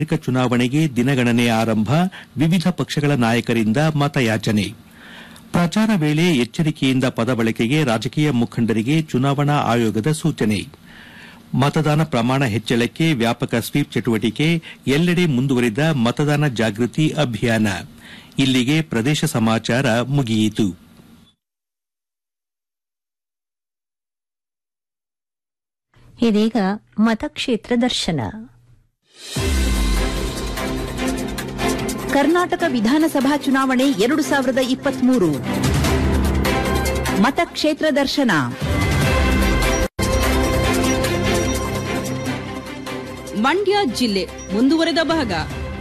ಸಾರ್ವತ್ರಿಕ ಚುನಾವಣೆಗೆ ದಿನಗಣನೆ ಆರಂಭ ವಿವಿಧ ಪಕ್ಷಗಳ ನಾಯಕರಿಂದ ಮತಯಾಚನೆ ಪ್ರಚಾರ ವೇಳೆ ಎಚ್ಚರಿಕೆಯಿಂದ ಪದ ಬಳಕೆಗೆ ರಾಜಕೀಯ ಮುಖಂಡರಿಗೆ ಚುನಾವಣಾ ಆಯೋಗದ ಸೂಚನೆ ಮತದಾನ ಪ್ರಮಾಣ ಹೆಚ್ಚಳಕ್ಕೆ ವ್ಯಾಪಕ ಸ್ವೀಪ್ ಚಟುವಟಿಕೆ ಎಲ್ಲೆಡೆ ಮುಂದುವರಿದ ಮತದಾನ ಜಾಗೃತಿ ಅಭಿಯಾನ ಇಲ್ಲಿಗೆ ಪ್ರದೇಶ ಸಮಾಚಾರ ಮುಗಿಯಿತು ಇದೀಗ ಮತಕ್ಷೇತ್ರ ದರ್ಶನ ಕರ್ನಾಟಕ ವಿಧಾನಸಭಾ ಚುನಾವಣೆ ಎರಡು ಸಾವಿರದ ಇಪ್ಪತ್ಮೂರು ಮತಕ್ಷೇತ್ರ ದರ್ಶನ ಮಂಡ್ಯ ಜಿಲ್ಲೆ ಮುಂದುವರೆದ ಭಾಗ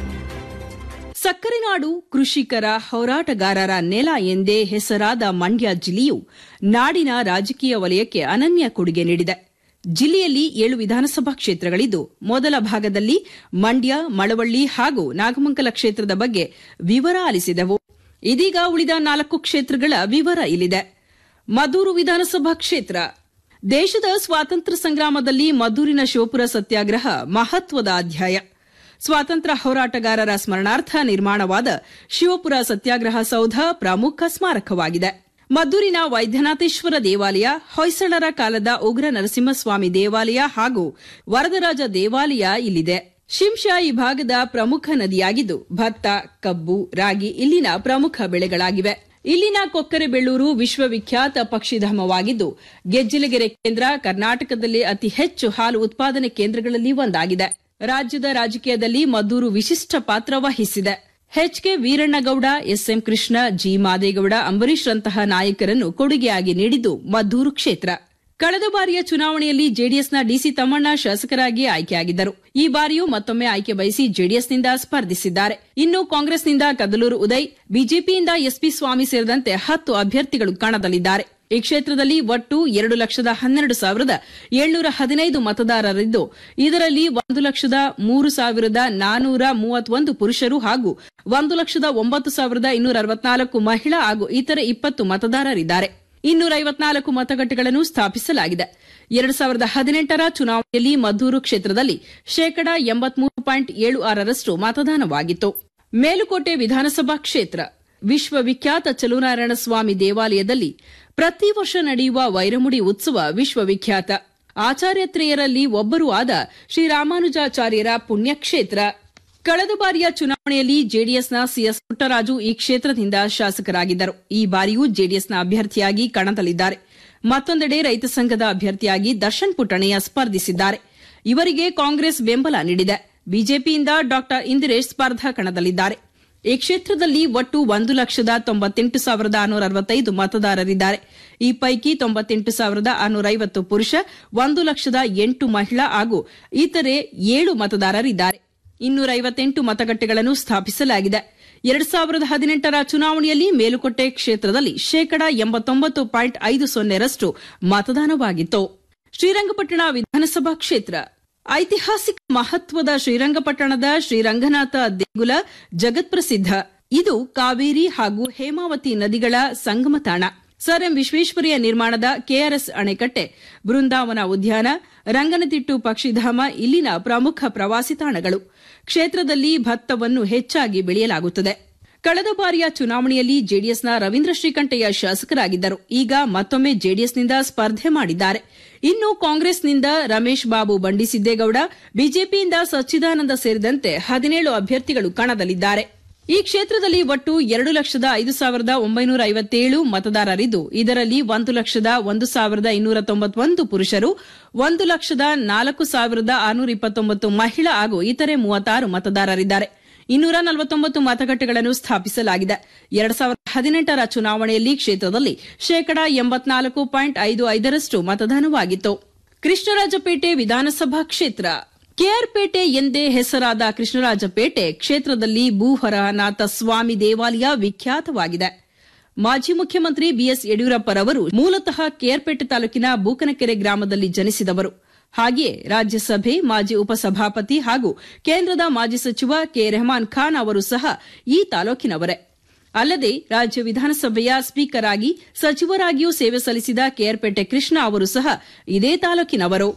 ಸಕ್ಕರೆ ನಾಡು ಕೃಷಿಕರ ಹೋರಾಟಗಾರರ ನೆಲ ಎಂದೇ ಹೆಸರಾದ ಮಂಡ್ಯ ಜಿಲ್ಲೆಯು ನಾಡಿನ ರಾಜಕೀಯ ವಲಯಕ್ಕೆ ಅನನ್ಯ ಕೊಡುಗೆ ನೀಡಿದೆ ಜಿಲ್ಲೆಯಲ್ಲಿ ಏಳು ವಿಧಾನಸಭಾ ಕ್ಷೇತ್ರಗಳಿದ್ದು ಮೊದಲ ಭಾಗದಲ್ಲಿ ಮಂಡ್ಯ ಮಳವಳ್ಳಿ ಹಾಗೂ ನಾಗಮಂಗಲ ಕ್ಷೇತ್ರದ ಬಗ್ಗೆ ವಿವರ ಆಲಿಸಿದೆವು ಇದೀಗ ಉಳಿದ ನಾಲ್ಕು ಕ್ಷೇತ್ರಗಳ ವಿವರ ಇಲ್ಲಿದೆ ಮದೂರು ವಿಧಾನಸಭಾ ಕ್ಷೇತ್ರ ದೇಶದ ಸ್ವಾತಂತ್ರ್ಯ ಸಂಗ್ರಾಮದಲ್ಲಿ ಮದ್ದೂರಿನ ಶಿವಪುರ ಸತ್ಯಾಗ್ರಹ ಮಹತ್ವದ ಅಧ್ಯಾಯ ಸ್ವಾತಂತ್ರ್ಯ ಹೋರಾಟಗಾರರ ಸ್ಮರಣಾರ್ಥ ನಿರ್ಮಾಣವಾದ ಶಿವಪುರ ಸತ್ಯಾಗ್ರಹ ಸೌಧ ಪ್ರಮುಖ ಸ್ಮಾರಕವಾಗಿದೆ ಮದ್ದೂರಿನ ವೈದ್ಯನಾಥೇಶ್ವರ ದೇವಾಲಯ ಹೊಯ್ಸಳರ ಕಾಲದ ಉಗ್ರ ನರಸಿಂಹಸ್ವಾಮಿ ದೇವಾಲಯ ಹಾಗೂ ವರದರಾಜ ದೇವಾಲಯ ಇಲ್ಲಿದೆ ಶಿಂಷಾ ಈ ಭಾಗದ ಪ್ರಮುಖ ನದಿಯಾಗಿದ್ದು ಭತ್ತ ಕಬ್ಬು ರಾಗಿ ಇಲ್ಲಿನ ಪ್ರಮುಖ ಬೆಳೆಗಳಾಗಿವೆ ಇಲ್ಲಿನ ಕೊಕ್ಕರೆಬೆಳ್ಳೂರು ವಿಶ್ವವಿಖ್ಯಾತ ಪಕ್ಷಿಧಾಮವಾಗಿದ್ದು ಗೆಜ್ಜಿಲಗೆರೆ ಕೇಂದ್ರ ಕರ್ನಾಟಕದಲ್ಲಿ ಅತಿ ಹೆಚ್ಚು ಹಾಲು ಉತ್ಪಾದನೆ ಕೇಂದ್ರಗಳಲ್ಲಿ ಒಂದಾಗಿದೆ ರಾಜ್ಯದ ರಾಜಕೀಯದಲ್ಲಿ ಮದ್ದೂರು ವಿಶಿಷ್ಟ ಪಾತ್ರ ವಹಿಸಿದೆ HK Veerannagowda SM Krishna G Madegowda Ambareesh ರಂತಹ ನಾಯಕರನ್ನು ಕೊಡುಗೆಯಾಗಿ ನೀಡಿದ್ದು ಮದ್ದೂರು ಕ್ಷೇತ್ರ ಕಳೆದ ಬಾರಿಯ ಚುನಾವಣೆಯಲ್ಲಿ ಜೆಡಿಎಸ್ನ ಡಿಸಿ ತಮ್ಮಣ್ಣ ಶಾಸಕರಾಗಿ ಆಯ್ಕೆಯಾಗಿದ್ದರು ಈ ಬಾರಿಯೂ ಮತ್ತೊಮ್ಮೆ ಆಯ್ಕೆ ಬಯಸಿ ಜೆಡಿಎಸ್ನಿಂದ ಸ್ಪರ್ಧಿಸಿದ್ದಾರೆ ಇನ್ನು ಕಾಂಗ್ರೆಸ್ನಿಂದ ಕದಲೂರು ಉದಯ್ ಬಿಜೆಪಿಯಿಂದ ಎಸ್ಪಿ ಸ್ವಾಮಿ ಸೇರಿದಂತೆ ಹತ್ತು ಅಭ್ಯರ್ಥಿಗಳು ಕಣದಲ್ಲಿದ್ದಾರೆ ಈ ಕ್ಷೇತ್ರದಲ್ಲಿ ಒಟ್ಟು ಎರಡು ಲಕ್ಷದ ಹನ್ನೆರಡು ಸಾವಿರದ ಏಳ್ನೂರ ಹದಿನೈದು ಮತದಾರರಿದ್ದು ಇದರಲ್ಲಿ ಒಂದು ಲಕ್ಷದ ಮೂರು ಸಾವಿರದ ನಾನೂರ ಮೂವತ್ತೊಂದು ಪುರುಷರು ಹಾಗೂ ಒಂದು ಲಕ್ಷದ ಒಂಬತ್ತು ಸಾವಿರದ ಇನ್ನೂರ ಅರವತ್ನಾಲ್ಕು ಮಹಿಳಾ ಹಾಗೂ ಇತರೆ ಇಪ್ಪತ್ತು ಮತದಾರರಿದ್ದಾರೆ ಇನ್ನೂರ ಐವತ್ನಾಲ್ಕು ಮತಗಟ್ಟೆಗಳನ್ನು ಸ್ಥಾಪಿಸಲಾಗಿದೆ ಎರಡು ಸಾವಿರದ ಹದಿನೆಂಟರ ಚುನಾವಣೆಯಲ್ಲಿ ಮದ್ದೂರು ಕ್ಷೇತ್ರದಲ್ಲಿ ಶೇಕಡಾ ಎಂಬತ್ಮೂರು ಪಾಯಿಂಟ್ ಏಳು ಆರರಷ್ಟು ಮತದಾನವಾಗಿತ್ತು ಮೇಲುಕೋಟೆ ವಿಧಾನಸಭಾ ಕ್ಷೇತ್ರ ವಿಶ್ವವಿಖ್ಯಾತ ಚಲುನಾರಾಯಣ ಸ್ವಾಮಿ ದೇವಾಲಯದಲ್ಲಿ ಪ್ರತಿ ವರ್ಷ ನಡೆಯುವ ವೈರಮುಡಿ ಉತ್ಸವ ವಿಶ್ವವಿಖ್ಯಾತ ಆಚಾರ್ಯತ್ರೆಯರಲ್ಲಿ ಒಬ್ಬರೂ ಆದ ಶ್ರೀರಾಮಾನುಜಾಚಾರ್ಯರ ಪುಣ್ಯಕ್ಷೇತ್ರ ಕಳೆದ ಬಾರಿಯ ಚುನಾವಣೆಯಲ್ಲಿ ಜೆಡಿಎಸ್ನ ಸಿಎಸ್ ಪುಟ್ಟರಾಜು ಈ ಕ್ಷೇತ್ರದಿಂದ ಶಾಸಕರಾಗಿದ್ದರು ಈ ಬಾರಿಯೂ ಜೆಡಿಎಸ್ನ ಅಭ್ಯರ್ಥಿಯಾಗಿ ಕಣದಲ್ಲಿದ್ದಾರೆ ಮತ್ತೊಂದೆಡೆ ರೈತ ಸಂಘದ ಅಭ್ಯರ್ಥಿಯಾಗಿ ದರ್ಶನ್ ಪುಟ್ಟಣಯ್ಯ ಸ್ಪರ್ಧಿಸಿದ್ದಾರೆ ಇವರಿಗೆ ಕಾಂಗ್ರೆಸ್ ಬೆಂಬಲ ನೀಡಿದೆ ಬಿಜೆಪಿಯಿಂದ ಡಾ ಇಂದಿರೇಶ್ ಸ್ಪರ್ಧಾ ಕಣದಲ್ಲಿದ್ದಾರೆ ಈ ಕ್ಷೇತ್ರದಲ್ಲಿ ಒಟ್ಟು ಒಂದು ಲಕ್ಷದ ತೊಂಬತ್ತೆಂಟು ಸಾವಿರದ ಆರುನೂರ ಅರವತ್ತೈದು ಮತದಾರರಿದ್ದಾರೆ ಈ ಪೈಕಿ ತೊಂಬತ್ತೆಂಟು ಸಾವಿರದ ಆರುನೂರ ಐವತ್ತು ಪುರುಷ ಒಂದು ಲಕ್ಷದ ಎಂಟು ಮಹಿಳಾ ಹಾಗೂ ಇತರೆ ಏಳು ಮತದಾರರಿದ್ದಾರೆ ಇನ್ನೂರ ಐವತ್ತೆಂಟು ಮತಗಟ್ಟೆಗಳನ್ನು ಸ್ಥಾಪಿಸಲಾಗಿದೆ ಎರಡು ಸಾವಿರದ ಹದಿನೆಂಟರ ಚುನಾವಣೆಯಲ್ಲಿ ಮೇಲುಕೋಟೆ ಕ್ಷೇತ್ರದಲ್ಲಿ ಶೇಕಡಾ ಎಂಬತ್ತೊಂಬತ್ತು ಪಾಯಿಂಟ್ ಐದು ಸೊನ್ನೆರಷ್ಟು ಮತದಾನವಾಗಿತ್ತು ಶ್ರೀರಂಗಪಟ್ಟಣ ವಿಧಾನಸಭಾ ಕ್ಷೇತ್ರ ಐತಿಹಾಸಿಕ ಮಹತ್ವದ ಶ್ರೀರಂಗಪಟ್ಟಣದ ಶ್ರೀರಂಗನಾಥ ದೇಗುಲ ಜಗತ್ಪ್ರಸಿದ್ಧ ಇದು ಕಾವೇರಿ ಹಾಗೂ ಹೇಮಾವತಿ ನದಿಗಳ ಸಂಗಮ ತಾಣ ಸರ್ ಎಂ ವಿಶ್ವೇಶ್ವರಯ್ಯ ನಿರ್ಮಾಣದ ಕೆಆರ್ಎಸ್ ಅಣೆಕಟ್ಟೆ ಬೃಂದಾವನ ಉದ್ಯಾನ ರಂಗನತಿಟ್ಟು ಪಕ್ಷಿಧಾಮ ಇಲ್ಲಿನ ಪ್ರಮುಖ ಪ್ರವಾಸಿ ತಾಣಗಳು ಕ್ಷೇತ್ರದಲ್ಲಿ ಭತ್ತವನ್ನು ಹೆಚ್ಚಾಗಿ ಬೆಳೆಯಲಾಗುತ್ತದೆ ಕಳೆದ ಬಾರಿಯ ಚುನಾವಣೆಯಲ್ಲಿ ಜೆಡಿಎಸ್ನ ರವೀಂದ್ರ ಶ್ರೀಕಂಠಯ್ಯ ಶಾಸಕರಾಗಿದ್ದರು ಈಗ ಮತ್ತೊಮ್ಮೆ ಜೆಡಿಎಸ್ನಿಂದ ಸ್ಪರ್ಧೆ ಮಾಡಿದ್ದಾರೆ ಇನ್ನು ಕಾಂಗ್ರೆಸ್ನಿಂದ ರಮೇಶ್ ಬಾಬು ಬಂಡಿಸಿದ್ದೇಗೌಡ ಬಿಜೆಪಿಯಿಂದ ಸಚ್ಚಿದಾನಂದ ಸೇರಿದಂತೆ ಹದಿನೇಳು ಅಭ್ಯರ್ಥಿಗಳು ಕಣದಲ್ಲಿದ್ದಾರೆ ಈ ಕ್ಷೇತ್ರದಲ್ಲಿ ಒಟ್ಟು ಎರಡು ಲಕ್ಷದ ಐದು ಸಾವಿರದ ಒಂಬೈನೂರ ಐವತ್ತೇಳು ಮತದಾರರಿದ್ದು ಇದರಲ್ಲಿ ಒಂದು ಲಕ್ಷದ ಒಂದು ಸಾವಿರದ ಇನ್ನೂರ ತೊಂಬತ್ತೊಂದು ಪುರುಷರು ಒಂದು ಲಕ್ಷದ ನಾಲ್ಕು ಸಾವಿರದ ಆರುನೂರ ಇಪ್ಪತ್ತೊಂಬತ್ತು ಮಹಿಳಾ ಹಾಗೂ ಇತರೆ ಮೂವತ್ತಾರು ಮತದಾರರಿದ್ದಾರೆ ಇನ್ನೂರ ನಲವತ್ತೊಂಬತ್ತು ಮತಗಟ್ಟೆಗಳನ್ನು ಸ್ಥಾಪಿಸಲಾಗಿದೆ ಎರಡು ಸಾವಿರದ ಹದಿನೆಂಟರ ಚುನಾವಣೆಯಲ್ಲಿ ಕ್ಷೇತ್ರದಲ್ಲಿ ಶೇಕಡಾ ಎಂಬತ್ನಾಲ್ಕು ಪಾಯಿಂಟ್ ಐದು ಐದರಷ್ಟು ಮತದಾನವಾಗಿತ್ತು ಕೃಷ್ಣರಾಜಪೇಟೆ ವಿಧಾನಸಭಾ ಕ್ಷೇತ್ರ ಕೆಆರ್ಪೇಟೆ ಎಂದೇ ಹೆಸರಾದ ಕೃಷ್ಣರಾಜಪೇಟೆ ಕ್ಷೇತ್ರದಲ್ಲಿ ಭೂಹರನಾಥ ಸ್ವಾಮಿ ದೇವಾಲಯ ವಿಖ್ಯಾತವಾಗಿದೆ ಮಾಜಿ ಮುಖ್ಯಮಂತ್ರಿ ಬಿಎಸ್ ಯಡಿಯೂರಪ್ಪರವರು ಮೂಲತಃ ಕೆಆರ್ಪೇಟೆ ತಾಲೂಕಿನ ಬೂಕನಕೆರೆ ಗ್ರಾಮದಲ್ಲಿ ಜನಿಸಿದವರು ಹಾಗೆಯೇ ರಾಜ್ಯಸಭೆ ಮಾಜಿ ಉಪಸಭಾಪತಿ ಹಾಗೂ ಕೇಂದ್ರದ ಮಾಜಿ ಸಚಿವ ಕೆ ರೆಹಮಾನ್ ಖಾನ್ ಅವರು ಸಹ ಈ ತಾಲೂಕಿನವರೇ ಅಲ್ಲದೆ ರಾಜ್ಯ ವಿಧಾನಸಭೆಯ ಸ್ಪೀಕರ್ ಆಗಿ ಸಚಿವರಾಗಿಯೂ ಸೇವೆ ಸಲ್ಲಿಸಿದ ಕೆಆರ್ಪೇಟೆ ಕೃಷ್ಣ ಅವರು ಸಹ ಇದೇ ತಾಲೂಕಿನವರು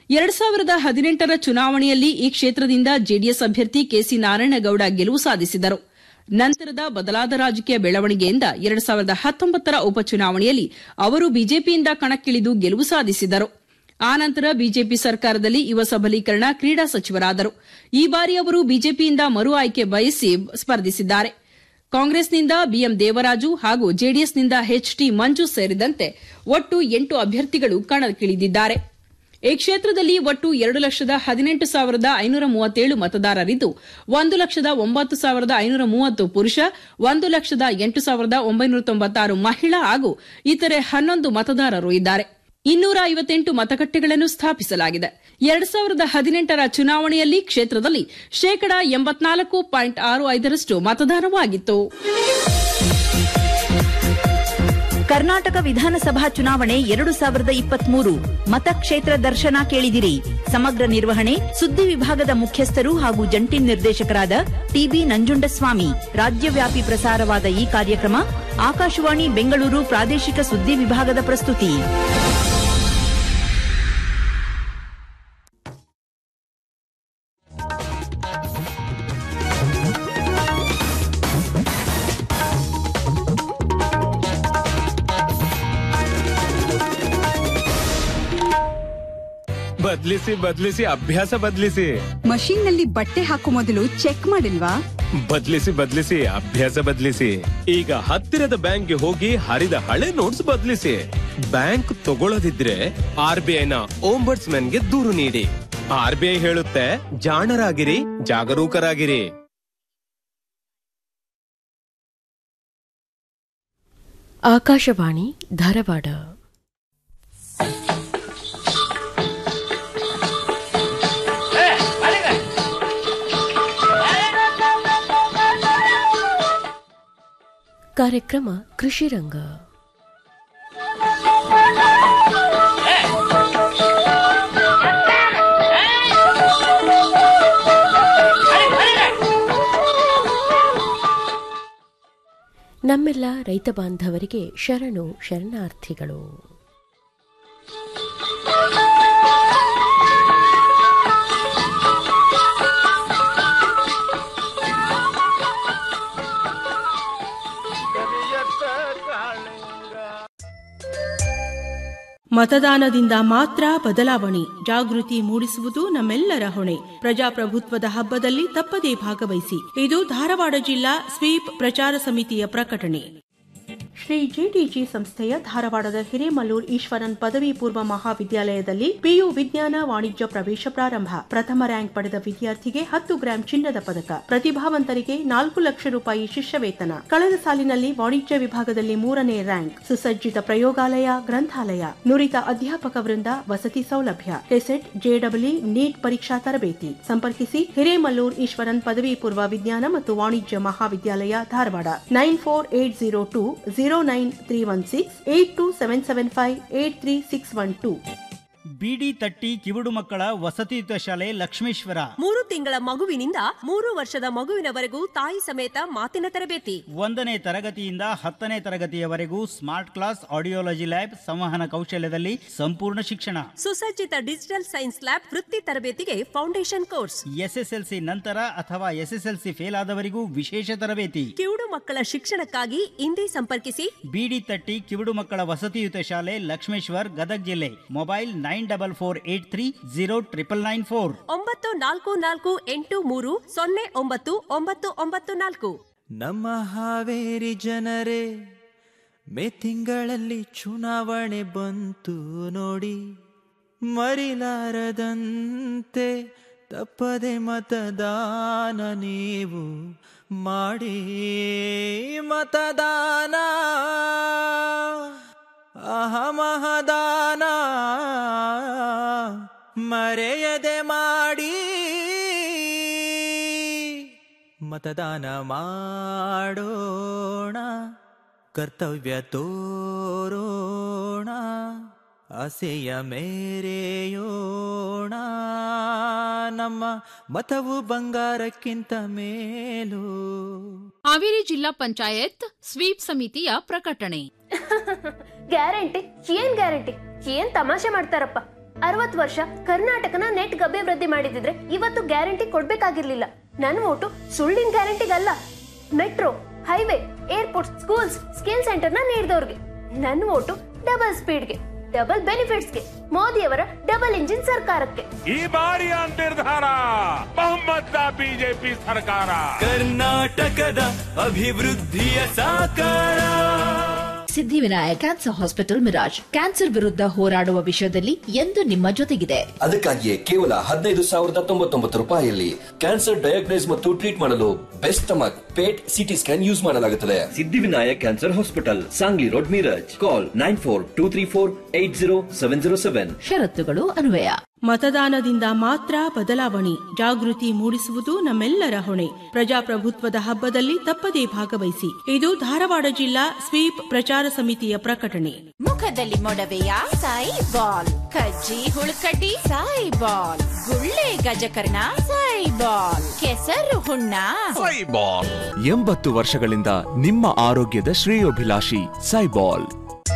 ಎರಡ್ ಸಾವಿರದ ಹದಿನೆಂಟರ ಚುನಾವಣೆಯಲ್ಲಿ ಈ ಕ್ಷೇತ್ರದಿಂದ ಜೆಡಿಎಸ್ ಅಭ್ಯರ್ಥಿ ಕೆಸಿ ನಾರಾಯಣಗೌಡ ಗೆಲುವು ಸಾಧಿಸಿದರು ನಂತರದ ಬದಲಾದ ರಾಜಕೀಯ ಬೆಳವಣಿಗೆಯಿಂದ ಎರಡ್ ಸಾವಿರದ ಹತ್ತೊಂಬತ್ತರ ಉಪಚುನಾವಣೆಯಲ್ಲಿ ಅವರು ಬಿಜೆಪಿಯಿಂದ ಕಣಕ್ಕಿಳಿದು ಗೆಲುವು ಸಾಧಿಸಿದರು ಆನಂತರ ಬಿಜೆಪಿ ಸರ್ಕಾರದಲ್ಲಿ ಯುವ ಸಬಲೀಕರಣ ಕ್ರೀಡಾ ಸಚಿವರಾದರು ಈ ಬಾರಿ ಅವರು ಬಿಜೆಪಿಯಿಂದ ಮರು ಆಯ್ಕೆ ಬಯಸಿ ಸ್ಪರ್ಧಿಸಿದ್ದಾರೆ ಕಾಂಗ್ರೆಸ್ನಿಂದ ಬಿಎಂ ದೇವರಾಜು ಹಾಗೂ ಜೆಡಿಎಸ್ನಿಂದ ಎಚ್ಟಿ ಮಂಜು ಸೇರಿದಂತೆ ಒಟ್ಟು ಎಂಟು ಅಭ್ಯರ್ಥಿಗಳು ಕಣಕ್ಕಿಳಿದಿದ್ದಾರೆ ಈ ಕ್ಷೇತ್ರದಲ್ಲಿ ಒಟ್ಟು ಎರಡು ಲಕ್ಷದ ಹದಿನೆಂಟು ಸಾವಿರದ ಐನೂರ ಮೂವತ್ತೇಳು ಮತದಾರರಿದ್ದು ಒಂದು ಲಕ್ಷದ ಒಂಬತ್ತು ಸಾವಿರದ ಐನೂರ ಮೂವತ್ತು ಪುರುಷ ಒಂದು ಲಕ್ಷದ ಎಂಟು ಸಾವಿರದ ಒಂಬೈನೂರ ತೊಂಬತ್ತಾರು ಮಹಿಳಾ ಹಾಗೂ ಇತರೆ ಹನ್ನೊಂದು ಮತದಾರರು ಇದ್ದಾರೆ ಇನ್ನೂರ ಐವತ್ತೆಂಟು ಮತಗಟ್ಟೆಗಳನ್ನು ಸ್ಥಾಪಿಸಲಾಗಿದೆ ಎರಡ್ ಸಾವಿರದ ಹದಿನೆಂಟರ ಚುನಾವಣೆಯಲ್ಲಿ ಕ್ಷೇತ್ರದಲ್ಲಿ ಶೇಕಡಾ ಎಂಬತ್ನಾಲ್ಕು ಪಾಯಿಂಟ್ ಆರು ಐದರಷ್ಟು ಮತದಾನವಾಗಿತ್ತು ಕರ್ನಾಟಕ ವಿಧಾನಸಭಾ ಚುನಾವಣೆ ಎರಡು ಸಾವಿರದ ಇಪ್ಪತ್ಮೂರು ಮತಕ್ಷೇತ್ರ ದರ್ಶನ ಕೇಳಿದಿರಿ ಸಮಗ್ರ ನಿರ್ವಹಣೆ ಸುದ್ದಿ ವಿಭಾಗದ ಮುಖ್ಯಸ್ಥರು ಹಾಗೂ ಜಂಟಿ ನಿರ್ದೇಶಕರಾದ ಟಿಬಿ ನಂಜುಂಡಸ್ವಾಮಿ ರಾಜ್ಯವ್ಯಾಪಿ ಪ್ರಸಾರವಾದ ಈ ಕಾರ್ಯಕ್ರಮ ಆಕಾಶವಾಣಿ ಬೆಂಗಳೂರು ಪ್ರಾದೇಶಿಕ ಸುದ್ದಿ ವಿಭಾಗದ ಪ್ರಸ್ತುತಿ ಬದ್ಲಿಸಿ ಬದ್ಲಿಸಿ ಅಭ್ಯಾಸ ಬದ್ಲಿಸಿ ಮಷೀನ್ ನಲ್ಲಿ ಬಟ್ಟೆ ಹಾಕೋ ಮೊದಲು ಚೆಕ್ ಮಾಡಿಲ್ವಾ ಬದ್ಲಿಸಿ ಬದ್ಲಿಸಿ ಅಭ್ಯಾಸ ಬದ್ಲಿಸಿ ಈಗ ಹತ್ತಿರದ ಬ್ಯಾಂಕ್ಗೆ ಹೋಗಿ ಹರಿದ ಹಳೆ ನೋಟ್ಸ್ ಬದ್ಲಿಸಿ ಬ್ಯಾಂಕ್ ತಗೊಳ್ಳದಿದ್ರೆ ಆರ್ ಬಿ ಐನ ಗೆ ದೂರು ನೀಡಿ ಆರ್ ಬಿ ಐ ಹೇಳುತ್ತೆ ಜಾಣರಾಗಿರಿ ಜಾಗರೂಕರಾಗಿರಿ ಆಕಾಶವಾಣಿ ಧಾರವಾಡ ಕಾರ್ಯಕ್ರಮ ಕೃಷಿ ರಂಗ ನಮ್ಮೆಲ್ಲ ರೈತ ಬಾಂಧವರಿಗೆ ಶರಣು ಶರಣಾರ್ಥಿಗಳು ಮತದಾನದಿಂದ ಮಾತ್ರ ಬದಲಾವಣೆ ಜಾಗೃತಿ ಮೂಡಿಸುವುದು ನಮ್ಮೆಲ್ಲರ ಹೊಣೆ ಪ್ರಜಾಪ್ರಭುತ್ವದ ಹಬ್ಬದಲ್ಲಿ ತಪ್ಪದೇ ಭಾಗವಹಿಸಿ ಇದು ಧಾರವಾಡ ಜಿಲ್ಲಾ ಸ್ವೀಪ್ ಪ್ರಚಾರ ಸಮಿತಿಯ ಪ್ರಕಟಣೆ ಶ್ರೀ ಜೆಟಿಜಿ ಸಂಸ್ಥೆಯ ಧಾರವಾಡದ ಹಿರೇಮಲ್ಲೂರ್ ಈಶ್ವರನ್ ಪದವಿ ಪೂರ್ವ ಮಹಾವಿದ್ಯಾಲಯದಲ್ಲಿ ಪಿಯು ವಿಜ್ಞಾನ ವಾಣಿಜ್ಯ ಪ್ರವೇಶ ಪ್ರಾರಂಭ ಪ್ರಥಮ ರ್ಯಾಂಕ್ ಪಡೆದ ವಿದ್ಯಾರ್ಥಿಗೆ ಹತ್ತು ಗ್ರಾಂ ಚಿನ್ನದ ಪದಕ ಪ್ರತಿಭಾವಂತರಿಗೆ ನಾಲ್ಕು ಲಕ್ಷ ರೂಪಾಯಿ ಶಿಷ್ಯ ವೇತನ ಕಳೆದ ಸಾಲಿನಲ್ಲಿ ವಾಣಿಜ್ಯ ವಿಭಾಗದಲ್ಲಿ ಮೂರನೇ ರ್ಯಾಂಕ್ ಸುಸಜ್ಜಿತ ಪ್ರಯೋಗಾಲಯ ಗ್ರಂಥಾಲಯ ನುರಿತ ಅಧ್ಯಾಪಕ ವೃಂದ ವಸತಿ ಸೌಲಭ್ಯ ಕೆಸೆಟ್ ಜೆಡಬ್ಲ್ಯೂ ನೀಟ್ ಪರೀಕ್ಷಾ ತರಬೇತಿ ಸಂಪರ್ಕಿಸಿ ಹಿರೇಮಲ್ಲೂರ್ ಈಶ್ವರನ್ ಪದವಿ ಪೂರ್ವ ವಿಜ್ಞಾನ ಮತ್ತು ವಾಣಿಜ್ಯ ಮಹಾವಿದ್ಯಾಲಯ Dharwad nine four eight zero two zero nine three one six eight two seven seven five eight three six one two ಬಿಡಿ ತಟ್ಟಿ ಕಿವುಡು ಮಕ್ಕಳ ವಸತಿಯುತ ಶಾಲೆ ಲಕ್ಷ್ಮೇಶ್ವರ ಮೂರು ತಿಂಗಳ ಮಗುವಿನಿಂದ ಮೂರು ವರ್ಷದ ಮಗುವಿನವರೆಗೂ ತಾಯಿ ಸಮೇತ ಮಾತಿನ ತರಬೇತಿ ಒಂದನೇ ತರಗತಿಯಿಂದ ಹತ್ತನೇ ತರಗತಿಯವರೆಗೂ ಸ್ಮಾರ್ಟ್ ಕ್ಲಾಸ್ ಆಡಿಯೋಲಜಿ ಲ್ಯಾಬ್ ಸಂವಹನ ಕೌಶಲ್ಯದಲ್ಲಿ ಸಂಪೂರ್ಣ ಶಿಕ್ಷಣ ಸುಸಜ್ಜಿತ ಡಿಜಿಟಲ್ ಸೈನ್ಸ್ ಲ್ಯಾಬ್ ವೃತ್ತಿ ತರಬೇತಿಗೆ ಫೌಂಡೇಶನ್ ಕೋರ್ಸ್ ಎಸ್ಎಸ್ಎಲ್ಸಿ ನಂತರ ಅಥವಾ ಎಸ್ಎಸ್ಎಲ್ಸಿ ಫೇಲ್ ಆದವರಿಗೂ ವಿಶೇಷ ತರಬೇತಿ ಕಿವುಡು ಮಕ್ಕಳ ಶಿಕ್ಷಣಕ್ಕಾಗಿ ಇಂದೇ ಸಂಪರ್ಕಿಸಿ ಬಿಡಿ ತಟ್ಟಿ ಕಿವುಡು ಮಕ್ಕಳ ವಸತಿಯುತ ಶಾಲೆ ಲಕ್ಷ್ಮೇಶ್ವರ್ ಗದಗ್ ಜಿಲ್ಲೆ mobile nine double four eight three zero triple nine four ಒಂಬತ್ತು ನಾಲ್ಕು ನಾಲ್ಕು ಎಂಟು ಮೂರು ಸೊನ್ನೆ ಒಂಬತ್ತು ಒಂಬತ್ತು ಒಂಬತ್ತು ನಾಲ್ಕು ನಮ್ಮ ಹಾವೇರಿ ಜನರೇ ಮೇ ತಿಂಗಳಲ್ಲಿ ಚುನಾವಣೆ ಬಂತು ನೋಡಿ ಮರಿಲಾರದಂತೆ ತಪ್ಪದೆ ಮತದಾನ ನೀವು ಮಾಡಿ ಮತದಾನ ಅಹಮಹದಾನ ಮರೆಯದೆ ಮಾಡಿ ಮತದಾನ ಮಾಡೋಣ ಕರ್ತವ್ಯ ತೋರೋಣ ಆಸೆಯ ಮೇರೆಯೋಣ ನಮ್ಮ ಮತವು ಬಂಗಾರಕ್ಕಿಂತ ಮೇಲು ಹಾವೇರಿ ಜಿಲ್ಲಾ ಪಂಚಾಯತ್ ಸ್ವೀಪ್ ಸಮಿತಿಯ ಪ್ರಕಟಣೆ ಗ್ಯಾರಂಟಿ ಏನ್ ಗ್ಯಾರಂಟಿ ಏನ್ ತಮಾಷೆ ಮಾಡ್ತಾರಪ್ಪ ಅರವತ್ ವರ್ಷ ಕರ್ನಾಟಕನ ನೆಟ್ ಅಭಿವೃದ್ಧಿ ಮಾಡಿದಿದ್ರೆ ಇವತ್ತು ಗ್ಯಾರಂಟಿ ಕೊಡ್ಬೇಕಾಗಿರ್ಲಿಲ್ಲ ನನ್ನ ಓಟು ಸುಳ್ಳಿನ ಗ್ಯಾರಂಟಿಗಲ್ಲ metro highway airport schools skill ಸೆಂಟರ್ನ ನೀಡಿದವ್ರಿಗೆ ನನ್ನ ಓಟು ಡಬಲ್ ಸ್ಪೀಡ್ಗೆ ಡಬಲ್ ಬೆನಿಫಿಟ್ಸ್ಗೆ ಮೋದಿಯವರ ಡಬಲ್ ಇಂಜಿನ್ ಸರ್ಕಾರಕ್ಕೆ ಈ ಬಾರಿಯ ನಿರ್ಧಾರ ಬಹುಮತ ಬಿಜೆಪಿ ಸರ್ಕಾರ ಕರ್ನಾಟಕದ ಅಭಿವೃದ್ಧಿಯ ಸಾಕಾರ Siddhivinayak cancer hospital Miraj cancer ವಿರುದ್ಧ ಹೋರಾಡುವ ವಿಷಯದಲ್ಲಿ ಎಂದು ನಿಮ್ಮ ಜೊತೆಗಿದೆ ಅದಕ್ಕಾಗಿಯೇ ಕೇವಲ ಹದಿನೈದು ಸಾವಿರದ ತೊಂಬತ್ತೊಂಬತ್ತು ರೂಪಾಯಿಯಲ್ಲಿ ಕ್ಯಾನ್ಸರ್ ಡಯಾಗ್ನೈಸ್ ಮತ್ತು ಟ್ರೀಟ್ ಮಾಡಲು best stomach PET CT scan use ಮಾಡಲಾಗುತ್ತದೆ Siddhivinayak cancer hospital Sangli road Miraj call nine four two three four eight zero seven zero seven ಷರತ್ತುಗಳು ಅನ್ವಯ ಮತದಾನದಿಂದ ಮಾತ್ರ ಬದಲಾವಣೆ ಜಾಗೃತಿ ಮೂಡಿಸುವುದು ನಮ್ಮೆಲ್ಲರ ಹೊಣೆ ಪ್ರಜಾಪ್ರಭುತ್ವದ ಹಬ್ಬದಲ್ಲಿ ತಪ್ಪದೇ ಭಾಗವಹಿಸಿ ಇದು ಧಾರವಾಡ ಜಿಲ್ಲಾ ಸ್ವೀಪ್ ಪ್ರಚಾರ ಸಮಿತಿಯ ಪ್ರಕಟಣೆ ಮುಖದಲ್ಲಿ ಮೊಡವೆಯ ಸಾಯಿ ಬಾಲ್ ಕಜ್ಜಿ ಹುಳುಕಡ್ಡಿ ಸಾಯಿ ಬಾಲ್ ಗುಳ್ಳೆ ಗಜಕರ್ಣ ಸಾಯಿ ಬಾಲ್ ಕೆಸರು ಹುಣ್ಣ ಎಂಬತ್ತು ವರ್ಷಗಳಿಂದ ನಿಮ್ಮ ಆರೋಗ್ಯದ ಶ್ರೇಯೋಭಿಲಾಷಿ ಸೈಬಾಲ್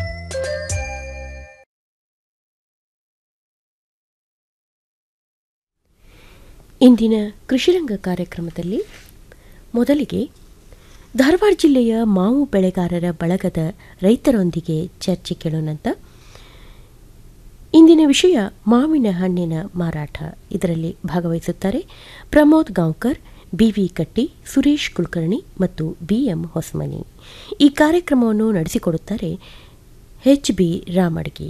ಇಂದಿನ ಕೃಷಿರಂಗ ಕಾರ್ಯಕ್ರಮದಲ್ಲಿ ಮೊದಲಿಗೆ ಧಾರವಾಡ ಜಿಲ್ಲೆಯ ಮಾವು ಬೆಳೆಗಾರರ ಬಳಗದ ರೈತರೊಂದಿಗೆ ಚರ್ಚೆ ಕೇಳೋಣಂತ ಇಂದಿನ ವಿಷಯ ಮಾವಿನ ಹಣ್ಣಿನ ಮಾರಾಟ ಇದರಲ್ಲಿ ಭಾಗವಹಿಸುತ್ತಾರೆ ಪ್ರಮೋದ್ ಗಾಂವ್ಕರ್ ಬಿವಿ ಕಟ್ಟಿ ಸುರೇಶ್ ಕುಲಕರ್ಣಿ ಮತ್ತು ಬಿಎಂ ಹೊಸಮನಿ ಈ ಕಾರ್ಯಕ್ರಮವನ್ನು ನಡೆಸಿಕೊಡುತ್ತಾರೆ ಎಚ್ ಬಿ ರಾಮಡ್ಗಿ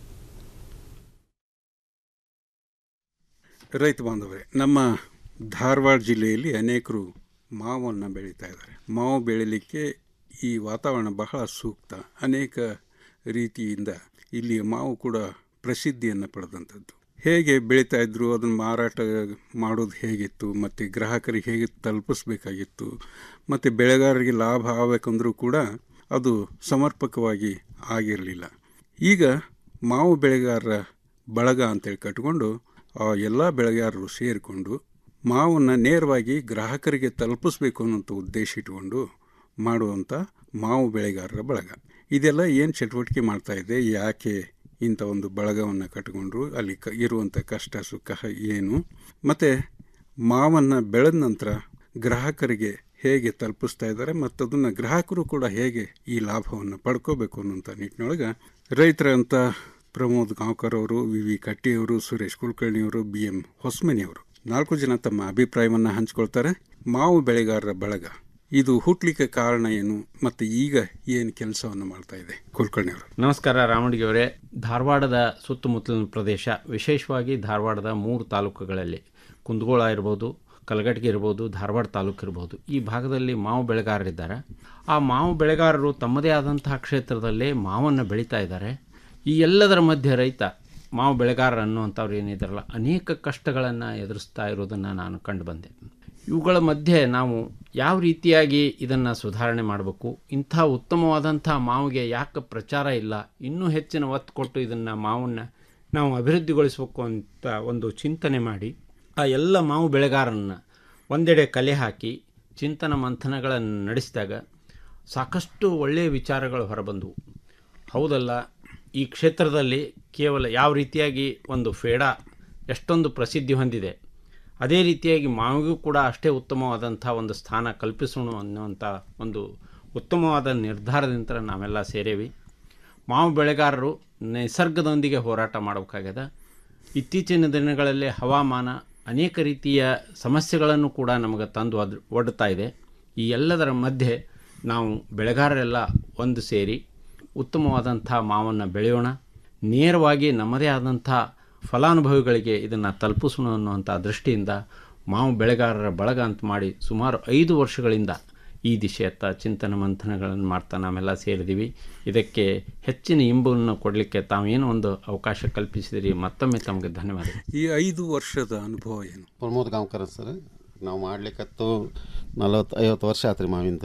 ರೈತ ಬಾಂಧವರೇ ನಮ್ಮ ಧಾರವಾಡ ಜಿಲ್ಲೆಯಲ್ಲಿ ಅನೇಕರು ಮಾವನ್ನು ಬೆಳೀತಾ ಇದ್ದಾರೆ ಮಾವು ಬೆಳೀಲಿಕ್ಕೆ ಈ ವಾತಾವರಣ ಬಹಳ ಸೂಕ್ತ ಅನೇಕ ರೀತಿಯಿಂದ ಇಲ್ಲಿ ಮಾವು ಕೂಡ ಪ್ರಸಿದ್ಧಿಯನ್ನು ಪಡೆದಂಥದ್ದು ಹೇಗೆ ಬೆಳೀತಾ ಇದ್ರು ಅದನ್ನು ಮಾರಾಟ ಮಾಡೋದು ಹೇಗಿತ್ತು ಮತ್ತು ಗ್ರಾಹಕರಿಗೆ ಹೇಗೆ ತಲುಪಿಸ್ಬೇಕಾಗಿತ್ತು ಮತ್ತು ಬೆಳೆಗಾರರಿಗೆ ಲಾಭ ಆಗಬೇಕಂದ್ರೂ ಕೂಡ ಅದು ಸಮರ್ಪಕವಾಗಿ ಆಗಿರಲಿಲ್ಲ ಈಗ ಮಾವು ಬೆಳೆಗಾರರ ಬಳಗ ಅಂತೇಳಿ ಕಟ್ಕೊಂಡು ಆ ಎಲ್ಲ ಬೆಳೆಗಾರರು ಸೇರಿಕೊಂಡು ಮಾವನ್ನು ನೇರವಾಗಿ ಗ್ರಾಹಕರಿಗೆ ತಲುಪಿಸ್ಬೇಕು ಅನ್ನೋಂಥ ಉದ್ದೇಶ ಇಟ್ಕೊಂಡು ಮಾಡುವಂಥ ಮಾವು ಬೆಳೆಗಾರರ ಬಳಗ ಇದೆಲ್ಲ ಏನು ಚಟುವಟಿಕೆ ಮಾಡ್ತಾ ಇದೆ ಯಾಕೆ ಇಂಥ ಒಂದು ಬಳಗವನ್ನು ಕಟ್ಕೊಂಡ್ರು ಅಲ್ಲಿ ಕ ಇರುವಂಥ ಕಷ್ಟ ಸುಖ ಏನು ಮತ್ತು ಮಾವನ್ನು ಬೆಳೆದ ನಂತರ ಗ್ರಾಹಕರಿಗೆ ಹೇಗೆ ತಲುಪಿಸ್ತಾ ಇದ್ದಾರೆ ಮತ್ತು ಅದನ್ನು ಗ್ರಾಹಕರು ಕೂಡ ಹೇಗೆ ಈ ಲಾಭವನ್ನು ಪಡ್ಕೋಬೇಕು ಅನ್ನೋಂಥ ನಿಟ್ಟಿನೊಳಗೆ ರೈತರಂತ ಪ್ರಮೋದ್ ಗಾಂವ್ಕರ್ ಅವರು ವಿ ವಿ ಕಟ್ಟಿಯವರು ಸುರೇಶ್ ಕುಲಕರ್ಣಿಯವರು ಬಿ ಎಂ ಹೊಸ್ಮನಿಯವರು ನಾಲ್ಕು ಜನ ತಮ್ಮ ಅಭಿಪ್ರಾಯವನ್ನು ಹಂಚಿಕೊಳ್ತಾರೆ ಮಾವು ಬೆಳೆಗಾರರ ಬಳಗ ಇದು ಹುಟ್ಲಿಕ್ಕೆ ಕಾರಣ ಏನು ಮತ್ತು ಈಗ ಏನು ಕೆಲಸವನ್ನು ಮಾಡ್ತಾ ಇದೆ ಕುಲಕರ್ಣಿಯವರು ನಮಸ್ಕಾರ ರಾಮಡಿಗೆ ಅವರೇ ಧಾರವಾಡದ ಸುತ್ತಮುತ್ತಲಿನ ಪ್ರದೇಶ ವಿಶೇಷವಾಗಿ ಧಾರವಾಡದ ಮೂರು ತಾಲೂಕುಗಳಲ್ಲಿ ಕುಂದಗೋಳ ಇರ್ಬೋದು ಕಲಗಟ್ಟಿಗೆ ಇರ್ಬೋದು ಧಾರವಾಡ ತಾಲೂಕು ಇರ್ಬೋದು ಈ ಭಾಗದಲ್ಲಿ ಮಾವು ಬೆಳೆಗಾರರಿದ್ದಾರೆ ಆ ಮಾವು ಬೆಳೆಗಾರರು ತಮ್ಮದೇ ಆದಂತಹ ಕ್ಷೇತ್ರದಲ್ಲೇ ಮಾವನ್ನು ಬೆಳೀತಾ ಇದ್ದಾರೆ ಈ ಎಲ್ಲದರ ಮಧ್ಯೆ ರೈತ ಮಾವು ಬೆಳೆಗಾರ ಅನ್ನುವಂಥವ್ರು ಏನಿದಾರಲ್ಲ ಅನೇಕ ಕಷ್ಟಗಳನ್ನು ಎದುರಿಸ್ತಾ ಇರೋದನ್ನು ನಾನು ಕಂಡು ಬಂದೆ ಇವುಗಳ ಮಧ್ಯೆ ನಾವು ಯಾವ ರೀತಿಯಾಗಿ ಇದನ್ನು ಸುಧಾರಣೆ ಮಾಡಬೇಕು ಇಂಥ ಉತ್ತಮವಾದಂಥ ಮಾವಿಗೆ ಯಾಕೆ ಪ್ರಚಾರ ಇಲ್ಲ ಇನ್ನೂ ಹೆಚ್ಚಿನ ಒತ್ತು ಕೊಟ್ಟು ಇದನ್ನು ಮಾವನ್ನು ನಾವು ಅಭಿವೃದ್ಧಿಗೊಳಿಸಬೇಕು ಅಂತ ಒಂದು ಚಿಂತನೆ ಮಾಡಿ ಆ ಎಲ್ಲ ಮಾವು ಬೆಳೆಗಾರರನ್ನು ಒಂದೆಡೆ ಕಲೆ ಹಾಕಿ ಚಿಂತನ ಮಂಥನಗಳನ್ನು ನಡೆಸಿದಾಗ ಸಾಕಷ್ಟು ಒಳ್ಳೆಯ ವಿಚಾರಗಳು ಹೊರಬಂದವು ಹೌದಲ್ಲ ಈ ಕ್ಷೇತ್ರದಲ್ಲಿ ಕೇವಲ ಯಾವ ರೀತಿಯಾಗಿ ಒಂದು ಫೇಡ ಎಷ್ಟೊಂದು ಪ್ರಸಿದ್ಧಿ ಹೊಂದಿದೆ ಅದೇ ರೀತಿಯಾಗಿ ಮಾವಿಗೂ ಕೂಡ ಅಷ್ಟೇ ಉತ್ತಮವಾದಂಥ ಒಂದು ಸ್ಥಾನ ಕಲ್ಪಿಸೋಣ ಅನ್ನುವಂಥ ಒಂದು ಉತ್ತಮವಾದ ನಿರ್ಧಾರದಿಂದ ನಾವೆಲ್ಲ ಸೇರೇವಿ ಮಾವು ಬೆಳೆಗಾರರು ನಿಸರ್ಗದೊಂದಿಗೆ ಹೋರಾಟ ಮಾಡಬೇಕಾಗ್ಯದ ಇತ್ತೀಚಿನ ದಿನಗಳಲ್ಲಿ ಹವಾಮಾನ ಅನೇಕ ರೀತಿಯ ಸಮಸ್ಯೆಗಳನ್ನು ಕೂಡ ನಮಗೆ ತಂದು ಅದು ಒಡ್ತಾ ಇದೆ ಈ ಎಲ್ಲದರ ಮಧ್ಯೆ ನಾವು ಬೆಳೆಗಾರರೆಲ್ಲ ಒಂದು ಸೇರಿ ಉತ್ತಮವಾದಂಥ ಮಾವನ್ನು ಬೆಳೆಯೋಣ ನೇರವಾಗಿ ನಮ್ಮದೇ ಆದಂಥ ಫಲಾನುಭವಿಗಳಿಗೆ ಇದನ್ನು ತಲುಪಿಸೋಣ ಅನ್ನುವಂಥ ದೃಷ್ಟಿಯಿಂದ ಮಾವು ಬೆಳೆಗಾರರ ಬಳಗ ಅಂತ ಮಾಡಿ ಸುಮಾರು ಐದು ವರ್ಷಗಳಿಂದ ಈ ದಿಶೆಯತ್ತ ಚಿಂತನ ಮಂಥನಗಳನ್ನು ಮಾಡ್ತಾ ನಾವೆಲ್ಲ ಸೇರಿದ್ದೀವಿ ಇದಕ್ಕೆ ಹೆಚ್ಚಿನ ಇಂಬನ್ನು ಕೊಡಲಿಕ್ಕೆ ತಾವೇನು ಒಂದು ಅವಕಾಶ ಕಲ್ಪಿಸಿದಿರಿ ಮತ್ತೊಮ್ಮೆ ತಮಗೆ ಧನ್ಯವಾದ ಈ ಐದು ವರ್ಷದ ಅನುಭವ ಏನು ಪ್ರಮೋದ್ ಗಾಂವ್ಕರ್ ಸರ್ ನಾವು ಮಾಡ್ಲಿಕ್ಕತ್ತು ನಲವತ್ತು ಐವತ್ತು ವರ್ಷ ಆತ್ರಿ ಮಾವಿಂದು